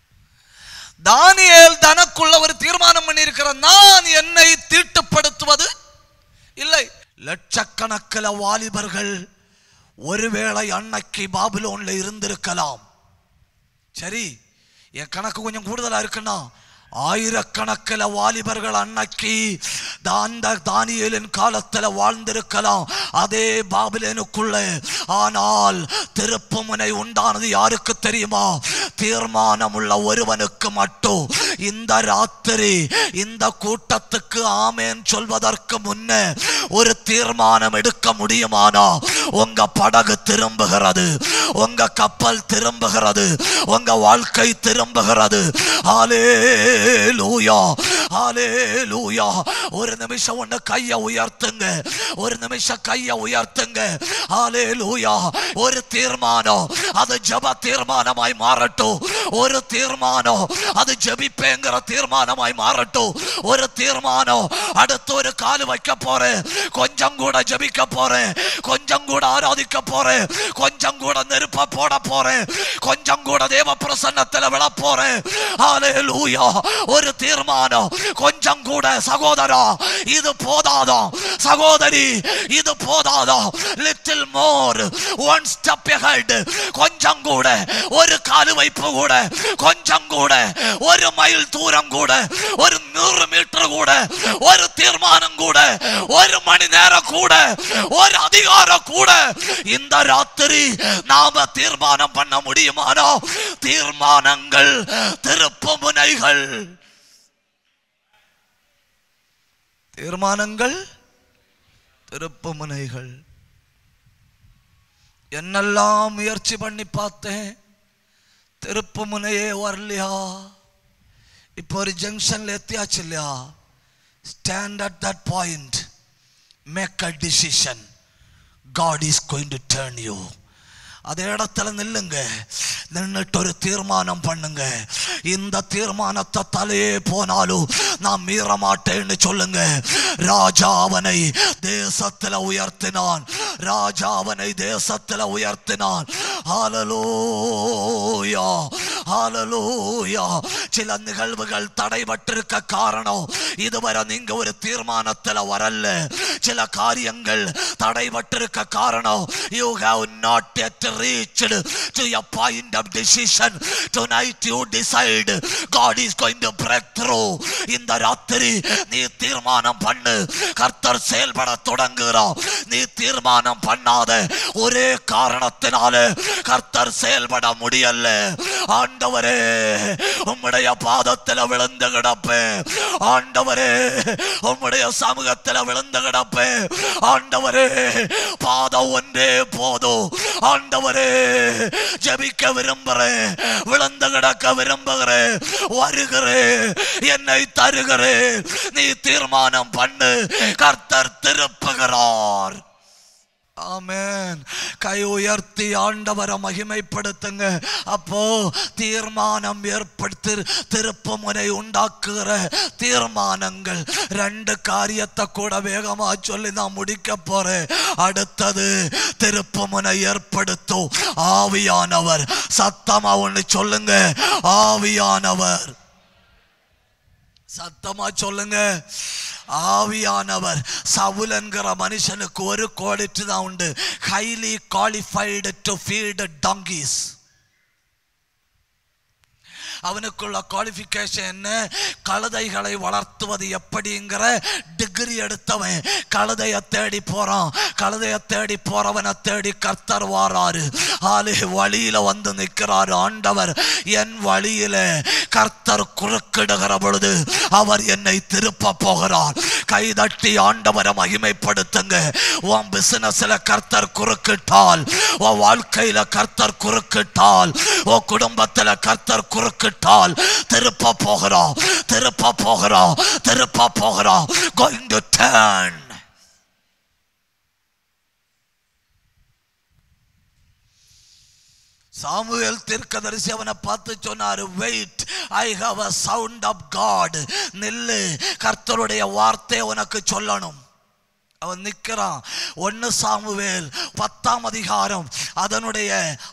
தானியேல் தனக்குள்ள ஒரு தீர்மானம் பண்ணியிருக்கிற நான் என்னை தீட்டுப்படுத்துவது இல்லை லட்சக்கணக்கில் வாலிபர்கள் ஒருவேளை அன்னைக்கு பாபிலோன்ல இருந்திருக்கலாம் சரி என் கணக்கு கொஞ்சம் கூடுதலா இருக்குன்னா ஆயிரக்கணக்கில் வாலிபர்கள் அன்னைக்கு தா- அந்த தானியேலின் காலத்துல வாழ்ந்திருக்கலாம் அதே பாபிலேனுக்குள்ள ஆனால் திருப்புமுனை உண்டானது யாருக்கு தெரியுமா தீர்மானம் உள்ள ஒருவனுக்கு மட்டும் இந்த ராத்திரி இந்த கூட்டத்துக்கு ஆமேன் சொல்வதற்கு முன்னே ஒரு தீர்மானம் எடுக்க முடியுமானா உங்க படகு திரும்புகிறது உங்க கப்பல் திரும்புகிறது உங்க வாழ்க்கை திரும்புகிறது ஹalleluya ஹalleluya ஒரு நிமிஷம் ஒண்ணு கைய உயர்த்துங்க ஒரு நிமிஷம் கைய உயர்த்துங்க ஹalleluya ஒரு தீர்மானம் அது ஜெப தீர்மானமாய் மாறட்டும் ஒரு தீர்மானம் அது ஜெபிப்பேங்கிற தீர்மானமாய் மாறட்டும் ஒரு தீர்மானம் அடுத்து ஒரு கால் வைக்க போறேன் கொஞ்சம் கூட ஜெபிக்க போறேன் கொஞ்சம் கூட ஆராதிக்க போறேன் கொஞ்சம் கூட நெருப்ப போட போறேன் கொஞ்சம் கூட தேவ பிரசன்னத்துல விழ போறேன் ஹalleluya ஒரு தீர்மானம் கொஞ்சம் கூட சகோதரா இது போதாதா சகோதரி இது போதாதா little more one step ahead கொஞ்சம் கூட ஒரு காலு வைப்பு கூட கொஞ்சம் கூட ஒரு மைல் தூரம் கூட ஒரு நூறு மீட்டர் கூட ஒரு தீர்மானம் கூட ஒரு மணி நேரம் கூட ஒரு அதிகாரம் கூட இந்த ராத்திரி நாம தீர்மானம் பண்ண முடியுமானோ தீர்மானங்கள் திருப்பு முனைகள் தீர்மானங்கள் திருப்பு முனைகள் என்னெல்லாம் முயற்சி பண்ணி பார்த்தேன் திருப்பு முனையே வரலையா இப்போ ஒரு ஜங்ஷன்ல எத்தியாச்சு இல்லையா stand at that point make a decision God is going to turn you அதே இடத்துல நில்லுங்க நின்னுட்டு ஒரு தீர்மானம் பண்ணுங்க இந்த தீர்மானத்தை தலையே போனாலும் நான் மீற மாட்டேன்னு சொல்லுங்க ராஜா அவனை தேசத்துல உயர்த்தினான் ராஜா அவனை தேசத்துல உயர்த்தினான் ஹalleluya ஹalleluya சில நிகழ்வுகள் தடைபட்டிருக்க காரணம் இதுவரை நீங்க ஒரு தீர்மானத்துல வரல சில காரியங்கள் தடைபட்டிருக்க காரணம் you have not yet reached to your point of decision tonight you decide God is going to break through இந்த ராத்திரி நீ தீர்மானம் பண்ணு கர்த்தர் செயல்பட தொடங்குகிறார் நீ தீர்மானம் பண்ணாத ஒரே காரணத்தினால கர்த்தர் செயல்பட முடியல ஆண்டவரே உம்முடைய பாதத்தில் விழுந்து கிடப்பேன் ஆண்டவரே உம்முடைய சமூகத்தில் விழுந்து கிடப்பேன் ஆண்டவரே பாதம் ஒன்றே போதும் ஆண்டவரே ஜெபிக்க விரும்புகிறேன் விழுந்து கிடக்க விரும்புகிறேன் வருகிறேன் என்னை தருகிறேன் நீ தீர்மானம் பண்ணு கர்த்தர் திருப்புகிறார் ஆமென் கை உயர்த்தி ஆண்டவரை மகிமைப்படுத்துங்க அப்போ தீர்மானம் ஏற்படுத்தி திருப்பு முனை உண்டாக்குகிற தீர்மானங்கள் ரெண்டு காரியத்தை கூட வேகமா சொல்லி நான் முடிக்க போறேன் அடுத்தது திருப்பு முனை ஏற்படுத்தும் ஆவியானவர் சத்தமா ஒண்ணு சொல்லுங்க ஆவியானவர் சத்தமா சொல்லுங்க ஆவியானவர் சவுல் என்கிற மனுஷனுக்கு ஒரு குவாலிட்டி தான் உண்டு highly qualified to feed donkeys அவனுக்குள்ள குவாலிஃபிகேஷன் என்ன கழுதைகளை வளர்த்துவது எப்படிங்கிற டிகிரி எடுத்தவன் கழுதையை தேடி போறான் கழுதையை தேடி போறவனை தேடி கர்த்தர் வாராரு ஆளு வழியில வந்து நிற்கிறாரு ஆண்டவர் என் வழியில கர்த்தர் குறுக்கிடுகிற பொழுது அவர் என்னை திருப்ப போகிறார் கைதட்டி ஆண்டவரை மகிமைப்படுத்துங்க உன் பிசினஸ்ல கர்த்தர் குறுக்கிட்டால் உன் வாழ்க்கையில கர்த்தர் குறுக்கிட்டால் உன் குடும்பத்துல கர்த்தர் குறுக்கிட்டால் திருப்ப போகிறோம் திருப்ப போகிறோம் திருப்ப போகிறோம் going to turn சாமுவேல் தீர்க்கதரிசி அவனை பார்த்து சொன்னாரு wait I have a sound of God நில்லு கர்த்தருடைய வார்த்தை உனக்கு சொல்லணும் அவன் நிற்கிறான் ஒன்னு சாமுவேல் பத்தாம் அதிகாரம் அதனுடைய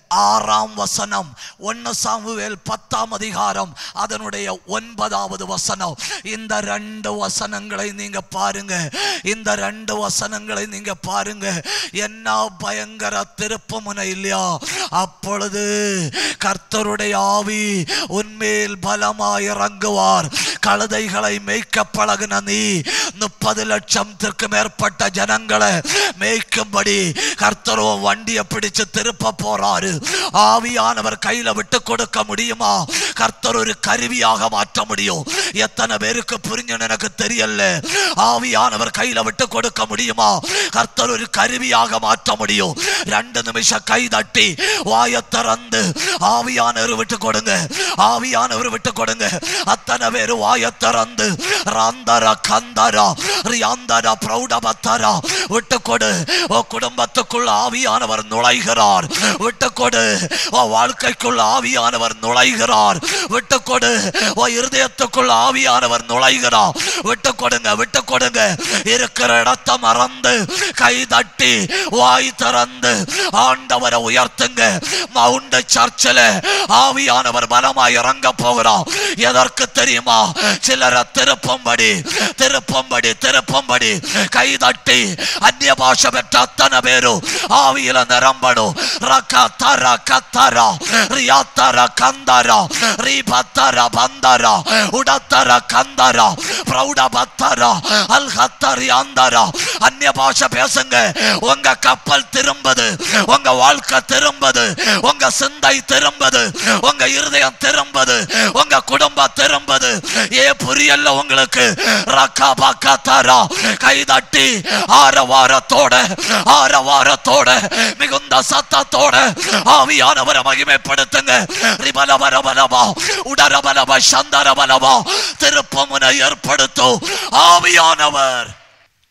ஆறாம் வசனம் ஒன்னு சாமுவேல் பத்தாம் அதிகாரம் அதனுடைய ஒன்பதாவது வசனம் இந்த ரெண்டு வசனங்களை நீங்க பாருங்க இந்த ரெண்டு வசனங்களை நீங்க பாருங்க என்ன பயங்கர திருப்பு முனை இல்லையா அப்பொழுது கர்த்தருடைய ஆவி உன்மேல் பலமாய் இறங்குவார் கழுதைகளை மேய்க்க பழகின நீ முப்பது லட்சத்திற்கு மேற்பட்ட ஜனங்களை மேய்க்கும்படி கர்த்தரோ வண்டியை பிடிச்சு திருப்ப போறாரு ஆவியானவர் கையில விட்டு கொடுக்க முடியுமா கர்த்தர் ஒரு கருவியாக மாற்ற முடியும் எத்தனை பேருக்கு புரிஞ்சுன்னு எனக்கு தெரியல ஆவியானவர் கையில விட்டு கொடுக்க முடியுமா கர்த்தர் ஒரு கருவியாக மாற்ற முடியும் ரெண்டு நிமிஷம் கை தட்டி வாயை திறந்து ஆவியானவர் விட்டு கொடுங்க ஆவியானவர் விட்டு கொடுங்க அத்தனை பேர் வாயை திறந்து ராந்தர கந்தரா ரியாந்தர பிரௌடபத்தரா விட்டு கொடு ஓ குடும்பத்துக்குள்ள ஆவியானவர் நுழைகிறார் விட்டு கொடு ஓ வாழ்க்கைக்குள்ள ஆவியானவர் நுழைகிறார் விட்டு கொடு ஓ இருதயத்துக்குள்ள ஆவியானவர் நுழைகிறார் விட்டு கொடுங்க விட்டு கொடுங்க இருக்கிற இடத்தை மறந்து கை தட்டி வாய் திறந்து ஆண்டவரை உயர்த்துங்க மவுண்ட் சர்ச்சில் ஆவியானவர் பலமாய் இறங்க போகிறார் எதற்கு தெரியுமா சிலரை திருப்பும்படி திருப்பும்படி திருப்பும்படி கை தட்டி அந்நிய பாஷை பெற்ற அத்தனை பேரும் ஆவியில நிரம்பணும் ரக்க தர கத்தர ரியாத்தர கந்தர ரீபத்தர பந்தர உடத்தர கந்தர பிரௌட பத்தர அல் ஹத்தரி அந்தர அந்நிய பாஷை பேசுங்க உங்க கப்பல் திரும்புது உங்க வாழ்க்கை திரும்புது உங்க சிந்தை திரும்புது உங்க இருதயம் திரும்புது உங்க குடும்பம் திரும்புது ஏ புரியல உங்களுக்கு ரக்கா பக்கா தரா கை தட்டி ஆரவாரத்தோட ஆரவாரத்தோட மிகுந்த சத்தத்தோட ஆவியானவரை மகிமைப்படுத்துங்க ரிபலபரபலவா உடரபலவ சந்தரபலவா திருப்பமுனை ஏற்படுத்தும் ஆவியானவர்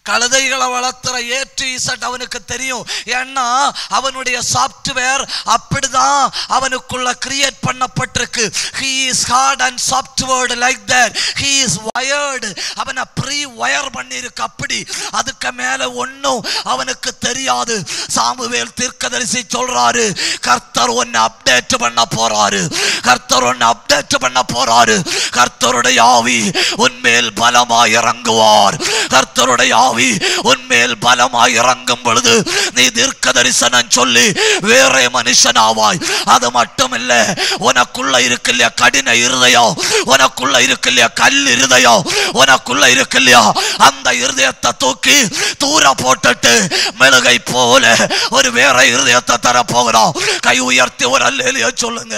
கழுதைகளை வளர்த்துற ஏ டு இசட் அவனுக்கு தெரியும் ஏன்னா அவனுடைய சாஃப்ட்வேர் அப்படிதான் அவனுக்குள்ள கிரியேட் பண்ணப்பட்டிருக்கு he is hard and software like that he is wired அவனை ப்ரீ வயர் பண்ணியிருக்கு அப்படி அதுக்கு மேல ஒண்ணும் அவனுக்கு தெரியாது சாமுவேல் தீர்க்கதரிசி சொல்றாரு கர்த்தர் ஒன்னு அப்டேட் பண்ண போறாரு கர்த்தர் ஒன்னு அப்டேட் பண்ண போறாரு கர்த்தருடைய ஆவி உன்மேல் பலமாய் இறங்குவார் கர்த்தருடைய ஆவி உன்மேல் பலமாய் இறங்கும் பொழுது நீ தீர்க்க தரிசனம் சொல்லி வேற மனுஷனாவாய் அது மட்டும் இல்ல உனக்குள்ள இருக்கு இல்லையா கடின இருதயம் உனக்குள்ள இருக்கு இல்லையா கல் இருதயம் உனக்குள்ள இருக்கு இல்லையா அந்த இருதயத்தை தூக்கி தூர போட்டுட்டு மெழுகை போல ஒரு வேற இருதயத்தை தர போகிறோம் கை உயர்த்தி ஒரு அல்லேலியா சொல்லுங்க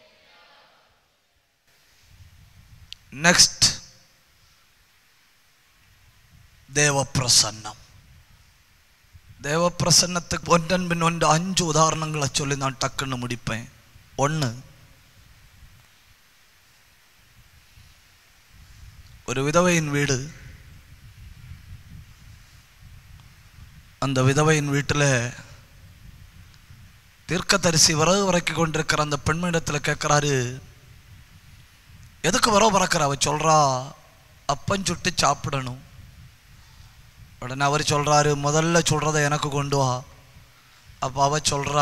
நெக்ஸ்ட் தேவ பிரசன்னம் தேவ பிரசன்னத்துக்கு ஒன்றன் பின் ஒன்று அஞ்சு உதாரணங்களை சொல்லி நான் டக்குன்னு முடிப்பேன் ஒன்று ஒரு விதவையின் வீடு அந்த விதவையின் வீட்டில் தீர்க்கதரிசி விறகு வரைக்கு கொண்டிருக்கிற அந்த பெண்மணிடத்தில் கேட்குறாரு எதுக்கு விறகு பறக்கிற அவ சொல்றா அப்பம் சுட்டு சாப்பிடணும் உடனே அவர் சொல்றாரு முதல்ல சொல்றதை எனக்கு கொண்டு வா அப்போ அவ சொல்றா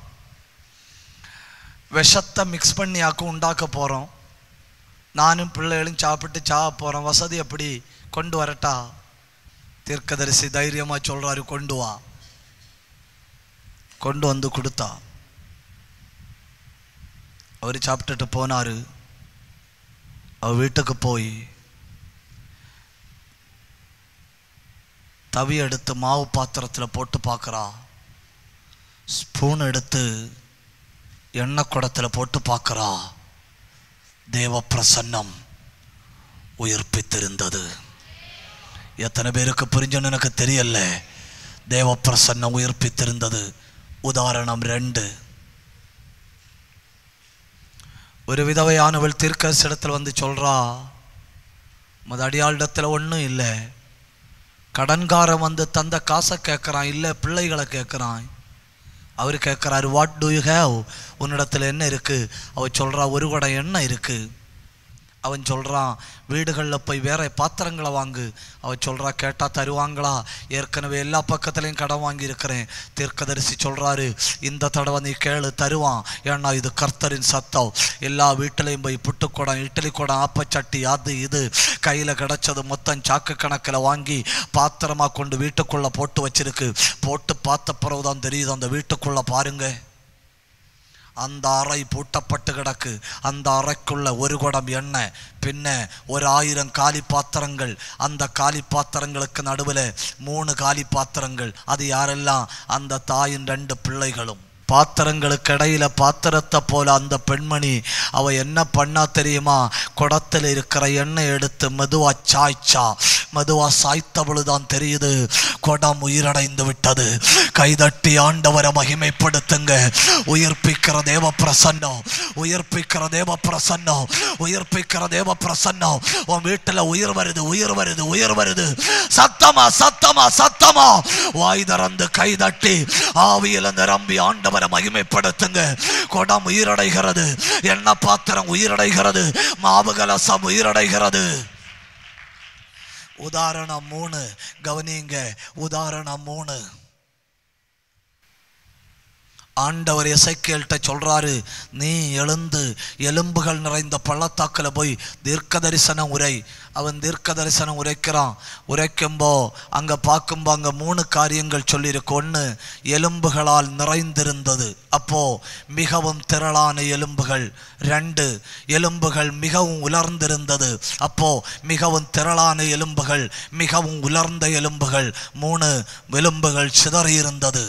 விஷத்தை மிக்ஸ் பண்ணி ஆக்கும் உண்டாக்க போறோம் நானும் பிள்ளைகளும் சாப்பிட்டு சாக போறோம் வசதி எப்படி கொண்டு வரட்டா தீர்க்கதரிசி தைரியமா சொல்றாரு கொண்டு வா கொண்டு வந்து கொடுத்தா அவர் சாப்பிட்டுட்டு போனாரு அவ வீட்டுக்கு போய் தவி எடுத்து மாவு பாத்திரத்தில் போட்டு பார்க்குறா ஸ்பூன் எடுத்து எண்ணெய் குடத்தில் போட்டு பார்க்குறா தேவ பிரசன்னம் உயிர்ப்பித்திருந்தது எத்தனை பேருக்கு புரிஞ்சுன்னு எனக்கு தெரியல தேவ பிரசன்னம் உயிர்ப்பித்திருந்தது உதாரணம் ரெண்டு ஒரு விதவையானவள் தீர்க்கரசிடத்தில் வந்து சொல்றா மத அடியாளிடத்தில் ஒன்றும் இல்லை கடன்காரன் வந்து தந்த காசை கேட்குறான் இல்லை பிள்ளைகளை கேட்குறான் அவர் கேட்குறாரு வாட் டு யூ ஹேவ் உன்னிடத்தில் என்ன இருக்குது அவ சொல்கிறா ஒரு குடம் எண்ணெய் இருக்குது அவன் சொல்கிறான் வீடுகளில் போய் வேற பாத்திரங்களை வாங்கு அவன் சொல்கிறா கேட்டால் தருவாங்களா ஏற்கனவே எல்லா பக்கத்துலேயும் கடன் வாங்கியிருக்கிறேன் தீர்க்கதரிசி சொல்கிறாரு இந்த தடவை நீ கேளு தருவான் ஏன்னா இது கர்த்தரின் சத்தம் எல்லா வீட்டிலையும் போய் புட்டுக்குடம் இட்லி குடம் ஆப்பச்சட்டி அது இது கையில் கிடச்சது மொத்தம் சாக்கு கணக்கில் வாங்கி பாத்திரமா கொண்டு வீட்டுக்குள்ளே போட்டு வச்சிருக்கு போட்டு பார்த்த பிறகுதான் தெரியுது அந்த வீட்டுக்குள்ளே பாருங்க அந்த அறை பூட்டப்பட்டு கிடக்கு அந்த அறைக்குள்ள ஒரு குடம் எண்ணெய் பின்ன ஒரு ஆயிரம் காலி பாத்திரங்கள் அந்த காலி பாத்திரங்களுக்கு நடுவில் மூணு காலி பாத்திரங்கள் அது யாரெல்லாம் அந்த தாயின் ரெண்டு பிள்ளைகளும் பாத்திரங்களுக்கு இடையில பாத்திரத்தை போல அந்த பெண்மணி அவ என்ன பண்ணா தெரியுமா குடத்தில் இருக்கிற எண்ணெய் எடுத்து மெதுவா சாய்ச்சா மெதுவா சாய்த்த பொழுதுதான் தெரியுது குடம் உயிரடைந்து விட்டது கைதட்டி ஆண்டவரை மகிமைப்படுத்துங்க உயிர்ப்பிக்கிற தேவ பிரசன்னம் உயிர்ப்பிக்கிற தேவ பிரசன்னம் உயிர்ப்பிக்கிற தேவ பிரசன்னம் உன் வீட்டுல உயிர் வருது உயிர் வருது உயிர் வருது சத்தமா சத்தமா சத்தமா வாய் திறந்து கைதட்டி ஆவியில நிரம்பி ஆண்டவரை மகிமைப்படுத்துங்க குடம் உயிரடைகிறது எண்ணெய் பாத்திரம் உயிரடைகிறது மாவு கலசம் உயிரடைகிறது உதாரணம் மூணு கவனிங்க உதாரணம் மூணு ஆண்டவர் எசைக்கேல்கிட்ட சொல்றாரு நீ எழுந்து எலும்புகள் நிறைந்த பள்ளத்தாக்கில் போய் தீர்க்க தரிசனம் உரை அவன் தீர்க்க தரிசனம் உரைக்கிறான் உரைக்கும்போ அங்க பார்க்கும்போ அங்க மூணு காரியங்கள் சொல்லியிருக்கு ஒன்று எலும்புகளால் நிறைந்திருந்தது அப்போ மிகவும் திரளான எலும்புகள் ரெண்டு எலும்புகள் மிகவும் உலர்ந்திருந்தது அப்போ மிகவும் திரளான எலும்புகள் மிகவும் உலர்ந்த எலும்புகள் மூணு எலும்புகள் சிதறியிருந்தது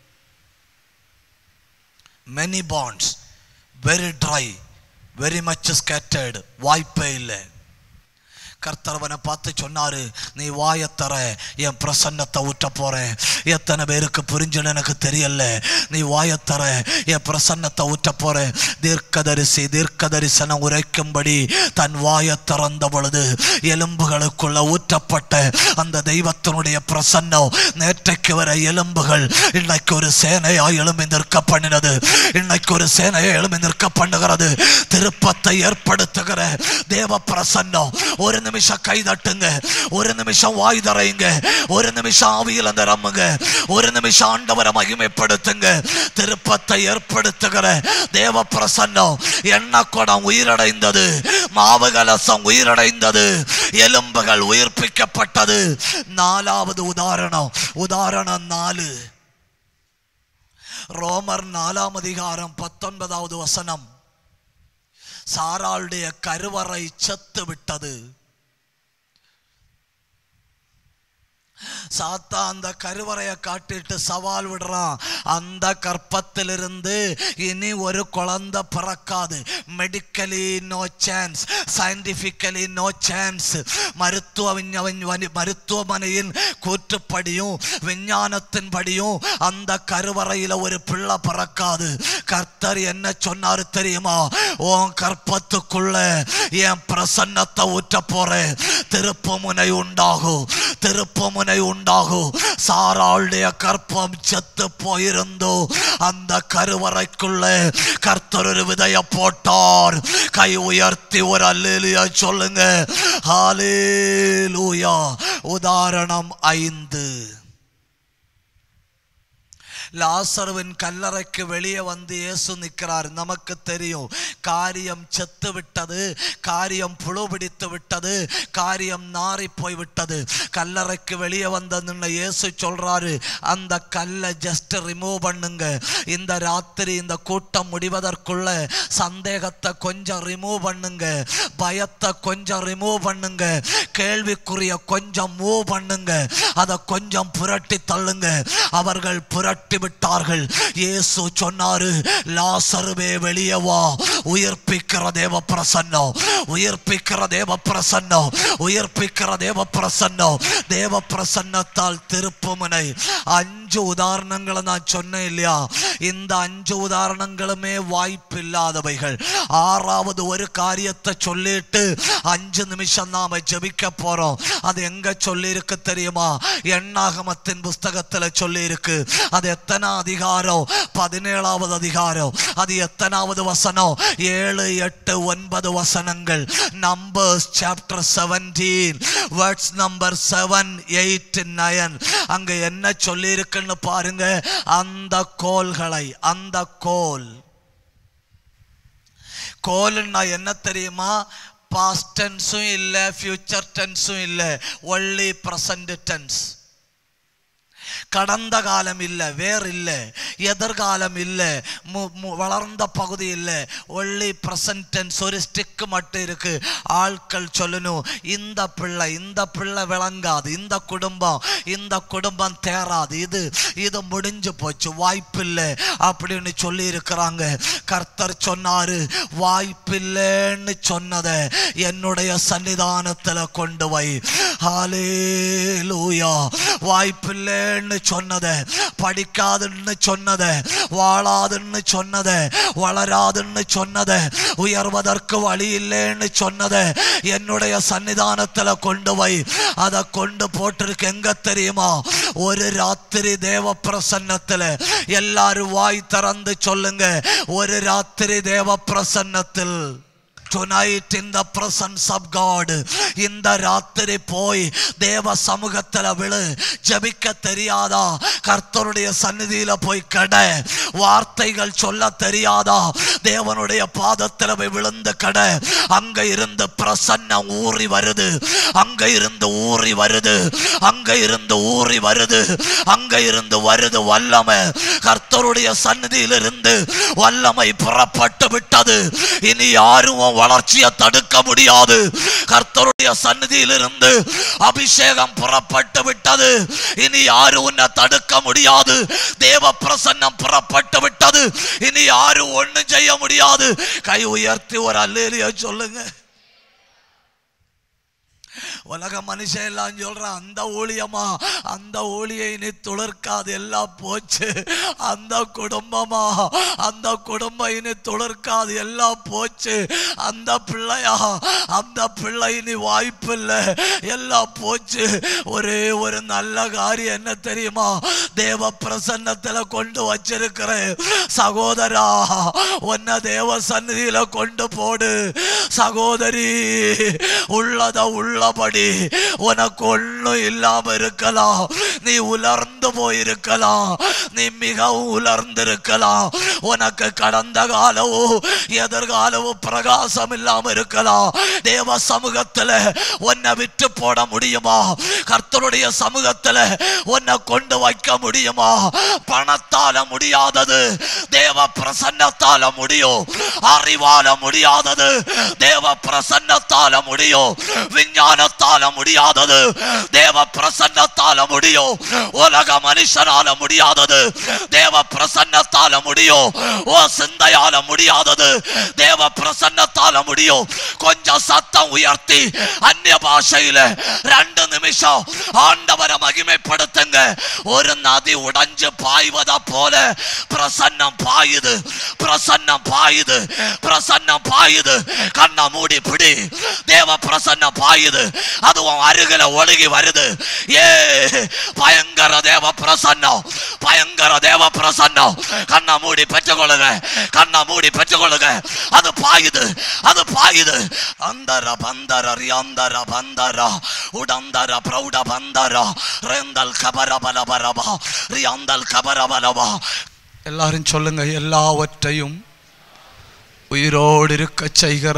many bonds very dry very much scattered வாய்ப்பே இல்லை கர்த்தரவனை பார்த்து சொன்னாரு நீ வாயத்தர என் பிரசன்னத்தை ஊற்ற போறேன் எத்தனை பேருக்கு புரிஞ்சுன்னு எனக்கு தெரியல நீ வாயத்தர என் பிரசன்னத்தை ஊற்ற போறேன் தீர்க்கதரிசி தீர்க்க தரிசனம் உரைக்கும்படி தன் வாயை திறந்த பொழுது எலும்புகளுக்குள்ள ஊற்றப்பட்ட அந்த தெய்வத்தினுடைய பிரசன்னம் நேற்றைக்கு வர எலும்புகள் இன்னைக்கு ஒரு சேனையா எழும்பி நிற்க பண்ணினது இன்னைக்கு ஒரு சேனையை எழும்பி நிற்க பண்ணுகிறது திருப்பத்தை ஏற்படுத்துகிற தேவ பிரசன்னம் ஒரு நிமிஷம் கை தட்டுங்க ஒரு நிமிஷம் வாய் தரையுங்க ஒரு நிமிஷம் ஆவியில் அந்த ரம்முங்க ஒரு நிமிஷம் ஆண்டவரை மகிமைப்படுத்துங்க திருப்பத்தை ஏற்படுத்துகிற தேவ பிரசன்னம் எண்ண குடம் உயிரடைந்தது மாவு கலசம் உயிரடைந்தது எலும்புகள் உயிர்ப்பிக்கப்பட்டது நாலாவது உதாரணம் உதாரணம் நாலு ரோமர் நாலாம் அதிகாரம் பத்தொன்பதாவது வசனம் சாராளுடைய கருவறை செத்து விட்டது சாத்தா அந்த கருவறையை காட்டிட்டு சவால் விடுறான் அந்த கற்பத்திலிருந்து இனி ஒரு குழந்தை பிறக்காது medically no chance scientifically no chance மருத்துவ விஞ்ஞ- விஞ்ஞ- மருத்துவமனையின் கூற்றுப்படியும் விஞ்ஞானத்தின்படியும் அந்த கருவறையில ஒரு பிள்ளை பிறக்காது கர்த்தர் என்ன சொன்னாரு தெரியுமா உன் கற்பத்துக்குள்ள என் பிரசன்னத்தை ஊற்ற போறேன் திருப்புமுனை உண்டாகும் திருப்புமுனை உண்டாகும் சாராளுடைய கற்பம் செத்து போயிருந்தோ அந்த கருவறைக்குள்ள கர்த்தர் ஒரு விதைய போட்டார் கை உயர்த்தி ஒரு அல்லேலியா சொல்லுங்க ஹalleluya உதாரணம் ஐந்து லாசருவின் கல்லறைக்கு வெளியே வந்து இயேசு நிற்கிறார் நமக்கு தெரியும் காரியம் செத்து விட்டது காரியம் புழு பிடித்து விட்டது காரியம் நாறி போய் விட்டது கல்லறைக்கு வெளியே வந்த நின்ன இயேசு சொல்றாரு அந்த கல்லை ஜஸ்ட் ரிமூவ் பண்ணுங்க இந்த ராத்திரி இந்த கூட்டம் முடிவதற்குள்ள சந்தேகத்தை கொஞ்சம் ரிமூவ் பண்ணுங்க பயத்தை கொஞ்சம் ரிமூவ் பண்ணுங்க கேள்விக்குரிய கொஞ்சம் மூவ் பண்ணுங்க அதை கொஞ்சம் புரட்டி தள்ளுங்க அவர்கள் புரட்டி விட்டார்கள் இயேசு சொன்னாரு லாசருவே வெளியே வா உயிர்ப்பிக்கிற தேவ பிரசன்னம் உயிர்ப்பிக்கிற தேவ பிரசன்னம் உயிர்ப்பிக்கிற தேவ பிரசன்னம் தேவ பிரசன்னத்தால் திருப்புமுனை அஞ்சு உதாரணங்களை நான் சொன்னேன் இல்லையா இந்த அஞ்சு உதாரணங்களுமே வாய்ப்பு இல்லாதவைகள் ஆறாவது ஒரு காரியத்தை சொல்லிட்டு அஞ்சு நிமிஷம் நாம ஜெபிக்க போறோம் அது எங்க சொல்லி இருக்கு தெரியுமா எண்ணாகமத்தின் புஸ்தகத்துல சொல்லி இருக்கு அது எத்தனை அதிகாரம் பதினேழாவது அதிகாரம் அது எத்தனாவது வசனம் ஏழு எட்டு ஒன்பது வசனங்கள் Numbers chapter seventeen words number seven eight nine அங்க என்ன சொல்லி இருக்குன்னு பாருங்க அந்த கோல்களை அந்த கோல் கோல்னா என்ன தெரியுமா பாஸ்ட் டென்ஸும் இல்லை ஃபியூச்சர் டென்ஸும் இல்லை ஒன்லி ப்ரெசன்ட் டென்ஸ் கடந்த காலம் இல்லை வேறு இல்லை எதிர்காலம் இல்லை மு- மு- வளர்ந்த பகுதி இல்லை ஒன்லி ப்ரெசன்ட் டென்ஸ் ஒரு ஸ்டிக்கு மட்டும் இருக்கு ஆட்கள் சொல்லணும் இந்த பிள்ளை இந்த பிள்ளை விளங்காது இந்த குடும்பம் இந்த குடும்பம் தேராது இது இது முடிஞ்சு போச்சு வாய்ப்பில்லை அப்படின்னு சொல்லி இருக்கிறாங்க கர்த்தர் சொன்னாரு வாய்ப்பில்லைன்னு சொன்னதை என்னுடைய சன்னிதானத்துல கொண்டு வை ஹalleluya வாய்ப்பில்லைன்னு சொன்னதை படிக்காதுன்னு சொன்னதை வாழாதுன்னு சொன்னதை வளராதுன்னு சொன்னதை உயர்வதற்கு வழி இல்லைன்னு சொன்னதை என்னுடைய சன்னிதானத்துல கொண்டு வை அதை கொண்டு போட்டிருக்கு எங்க தெரியுமா ஒரு ராத்திரி தேவ பிரசன்னத்துல எல்லாரும் வாய் திறந்து சொல்லுங்க ஒரு ராத்திரி தேவ பிரசன்னத்தில் tonight in the presence of God இந்த ராத்திரி போய் தேவ சமூகத்துல விழு ஜெபிக்க தெரியாதா கர்த்தருடைய சந்நிதியில போய் கட வார்த்தைகள் சொல்ல தெரியாதா தேவனுடைய பாதத்துல போய் விழுந்து கட அங்க இருந்து பிரசன்னம் ஊறி வருது அங்க இருந்து ஊறி வருது அங்க இருந்து ஊறி வருது அங்க இருந்து வருது வல்லமை கர்த்தருடைய சந்நிதியிலிருந்து வல்லமை புறப்பட்டு விட்டது இனி யாரும் உன் வளர்ச்சியை தடுக்க முடியாது கர்த்தருடைய சந்நிதியிலிருந்து அபிஷேகம் புறப்பட்டு விட்டது இனி யாரும் உன்னை தடுக்க முடியாது தேவ பிரசன்னம் புறப்பட்டு விட்டது இனி யாரும் ஒண்ணும் செய்ய முடியாது கை உயர்த்தி ஒரு அல்லேலியா சொல்லுங்க உலக மனுஷன் எல்லாம் சொல்றான் அந்த ஊழியமா அந்த ஊழியை நீ துளிர்க்காது எல்லாம் போச்சு அந்த குடும்பமா அந்த குடும்பம் இனி துளிர்க்காது எல்லாம் போச்சு அந்த பிள்ளையா அந்த பிள்ளை இனி வாய்ப்பு இல்லை எல்லாம் போச்சு ஒரே ஒரு நல்ல காரியம் என்ன தெரியுமா தேவ பிரசன்னத்துல கொண்டு வச்சிருக்கிறேன் சகோதரா உன்னை தேவ சந்நிதியில கொண்டு போடு சகோதரி உள்ளத உள்ளபடி உனக்கு ஒண்ணும் இல்லாம இருக்கலாம் நீ உலர்ந்து போயிருக்கலாம் நீ மிகவும் உலர்ந்திருக்கலாம் உனக்கு கடந்த காலமும் எதிர்காலமும் பிரகாசம் இல்லாம இருக்கலாம் தேவ சமூகத்துல உன்னை விட்டு போட முடியுமா கர்த்தருடைய சமூகத்துல உன்னை கொண்டு வைக்க முடியுமா பணத்தால முடியாதது தேவ பிரசன்னத்தால முடியும் அறிவால முடியாதது தேவ பிரசன்னத்தால முடியும் விஞ்ஞானத்தால முடியாதது தேவ பிரசன்னத்தால முடியும் உலக மனுஷனால முடியாதது தேவ பிரசன்னத்தால முடியும் ஓ சிந்தையால முடியாதது தேவ பிரசன்னத்தால முடியும் கொஞ்சம் சத்தம் உயர்த்தி அந்நிய பாஷையில ரெண்டு நிமிஷம் ஆண்டவரை மகிமைப்படுத்துங்க ஒரு நதி உடைஞ்சு பாய்வத போல பிரசன்னம் பாயுது பிரசன்னம் பாயுது பிரசன்னம் பாயுது கண்ணை மூடி பிடி தேவ பிரசன்னம் பாயுது அதுவும் அருகில ஒழுகி வருது ஏ பயங்கர தேவ பிரசன்னம் பயங்கர தேவ பிரசன்னம் கண்ணை மூடி பெற்றுக்கொள்ளுங்க கண்ணை மூடி பெற்றுக்கொள்ளுங்க அது பாயுது அது பாயுது அந்தர பந்தர ரியாந்தர பந்தர உடந்தர பிரௌட பந்தர ரேந்தல் கபர பலபரபா ரியாந்தல் கபர பலபா எல்லாரும் சொல்லுங்க எல்லாவற்றையும் உயிரோடு இருக்க செய்கிற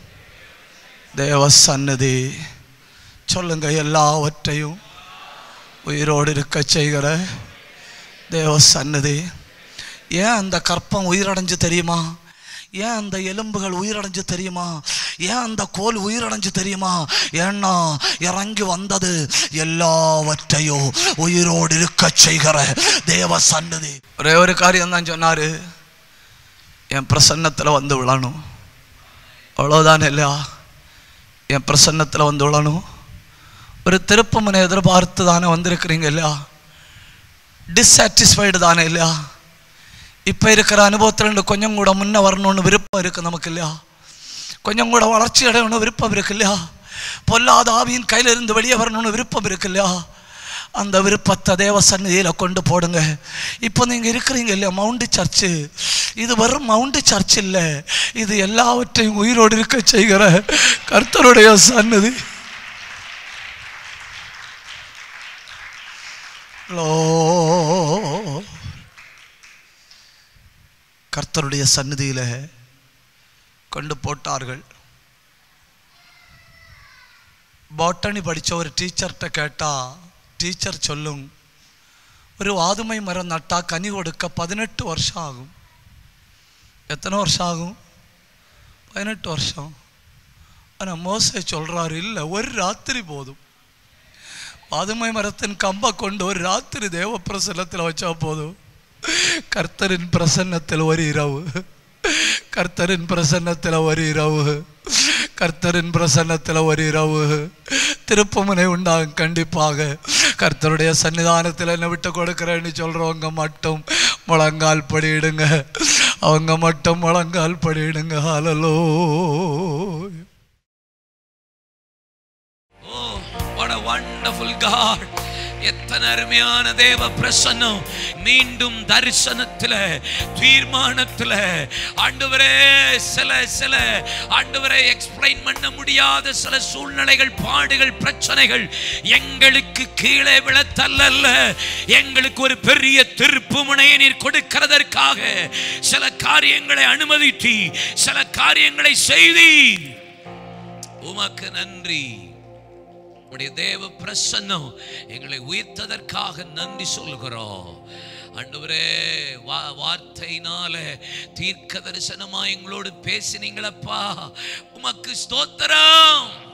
தேவ சன்னதி சொல்லுங்க எல்லாவற்றையும் உயிரோடு இருக்க செய்கிற தேவ சன்னதி ஏன் அந்த கற்பம் உயிரடைஞ்சு தெரியுமா ஏன் அந்த எலும்புகள் உயிரடைஞ்சு தெரியுமா ஏன் அந்த கோல் உயிரடைஞ்சு தெரியுமா ஏன்னா இறங்கி வந்தது எல்லாவற்றையும் உயிரோடு இருக்க செய்கிற தேவ சன்னதி ஒரே ஒரு காரியம் தான் சொன்னாரு என் பிரசன்னத்தில் வந்து விழணும் அவ்வளோதானே இல்லையா என் பிரசன்னத்தில் வந்து விழணும் ஒரு திருப்பமுனை எதிர்பார்த்து தானே வந்திருக்கிறீங்க இல்லையா டிஸாட்டிஸ்ஃபைடு தானே இல்லையா இப்போ இருக்கிற அனுபவத்தில் கொஞ்சம் கூட முன்ன வரணும்னு விருப்பம் இருக்குது நமக்கு இல்லையா கொஞ்சம் கூட வளர்ச்சி அடையணும்னு விருப்பம் இருக்கு இல்லையா பொல்லாத ஆவியின் கையில இருந்து வெளியே வரணும்னு விருப்பம் இருக்கு இல்லையா அந்த விருப்பத்தை தேவ சந்நிதியில் கொண்டு போடுங்க இப்போ நீங்கள் இருக்கிறீங்க இல்லையா மவுண்டு சர்ச்சு இது வெறும் மவுண்டு சர்ச் இல்லை இது எல்லாவற்றையும் உயிரோடு இருக்க செய்கிற கர்த்தருடைய சன்னதி லோ கர்த்தருடைய சந்நிதியில் கொண்டு போட்டார்கள் பாட்டனி படித்த ஒரு டீச்சர்கிட்ட கேட்டா டீச்சர் சொல்லும் ஒரு வாதுமை மரம் நட்டா கனி கொடுக்க பதினெட்டு வருஷம் ஆகும் எத்தனை வருஷம் ஆகும் பதினெட்டு வருஷம் ஆனால் மோசே சொல்றாரு இல்லை ஒரு ராத்திரி போதும் வாதுமை மரத்தின் கம்பை கொண்டு ஒரு ராத்திரி தேவ பிரசன்னத்தில் வச்சா போதும் கர்த்தரின் பிரசன்னத்தில் ஒரு இரவு கர்த்தரின் பிரசன்னத்தில் ஒரு இரவு கர்த்தரின் பிரசன்னத்தில் ஒரு இரவு திருப்பமுனை உண்டாகும் கண்டிப்பாக கர்த்தருடைய சன்னிதானத்தில் என்ன விட்டு கொடுக்குறேன்னு சொல்கிறவங்க மட்டும் முழங்கால் படியிடுங்க அவங்க மட்டும் முழங்கால் படியிடுங்க ஹலலோ ஓ what a wonderful God எத்தனை அருமையான தேவ பிரசன்னம் மீண்டும் தரிசனத்துல தீர்மானத்துல ஆண்டவரே சில சில ஆண்டவரே எக்ஸ்பிளைன் பண்ண முடியாத சில சூழ்நிலைகள் பாடுகள் பிரச்சனைகள் எங்களுக்கு கீழே விழத்தல்ல எங்களுக்கு ஒரு பெரிய திருப்பு முனையை நீர் கொடுக்கிறதற்காக சில காரியங்களை அனுமதித்தி சில காரியங்களை செய்தீர் உமக்கு நன்றி உடைய தேவ பிரசன்னம் எங்களை உயிர்த்ததற்காக நன்றி சொல்கிறோம் ஆண்டவரே வா வார்த்தையினால தீர்க்க தரிசனமா எங்களோடு பேசினீங்களப்பா உமக்கு ஸ்தோத்திரம்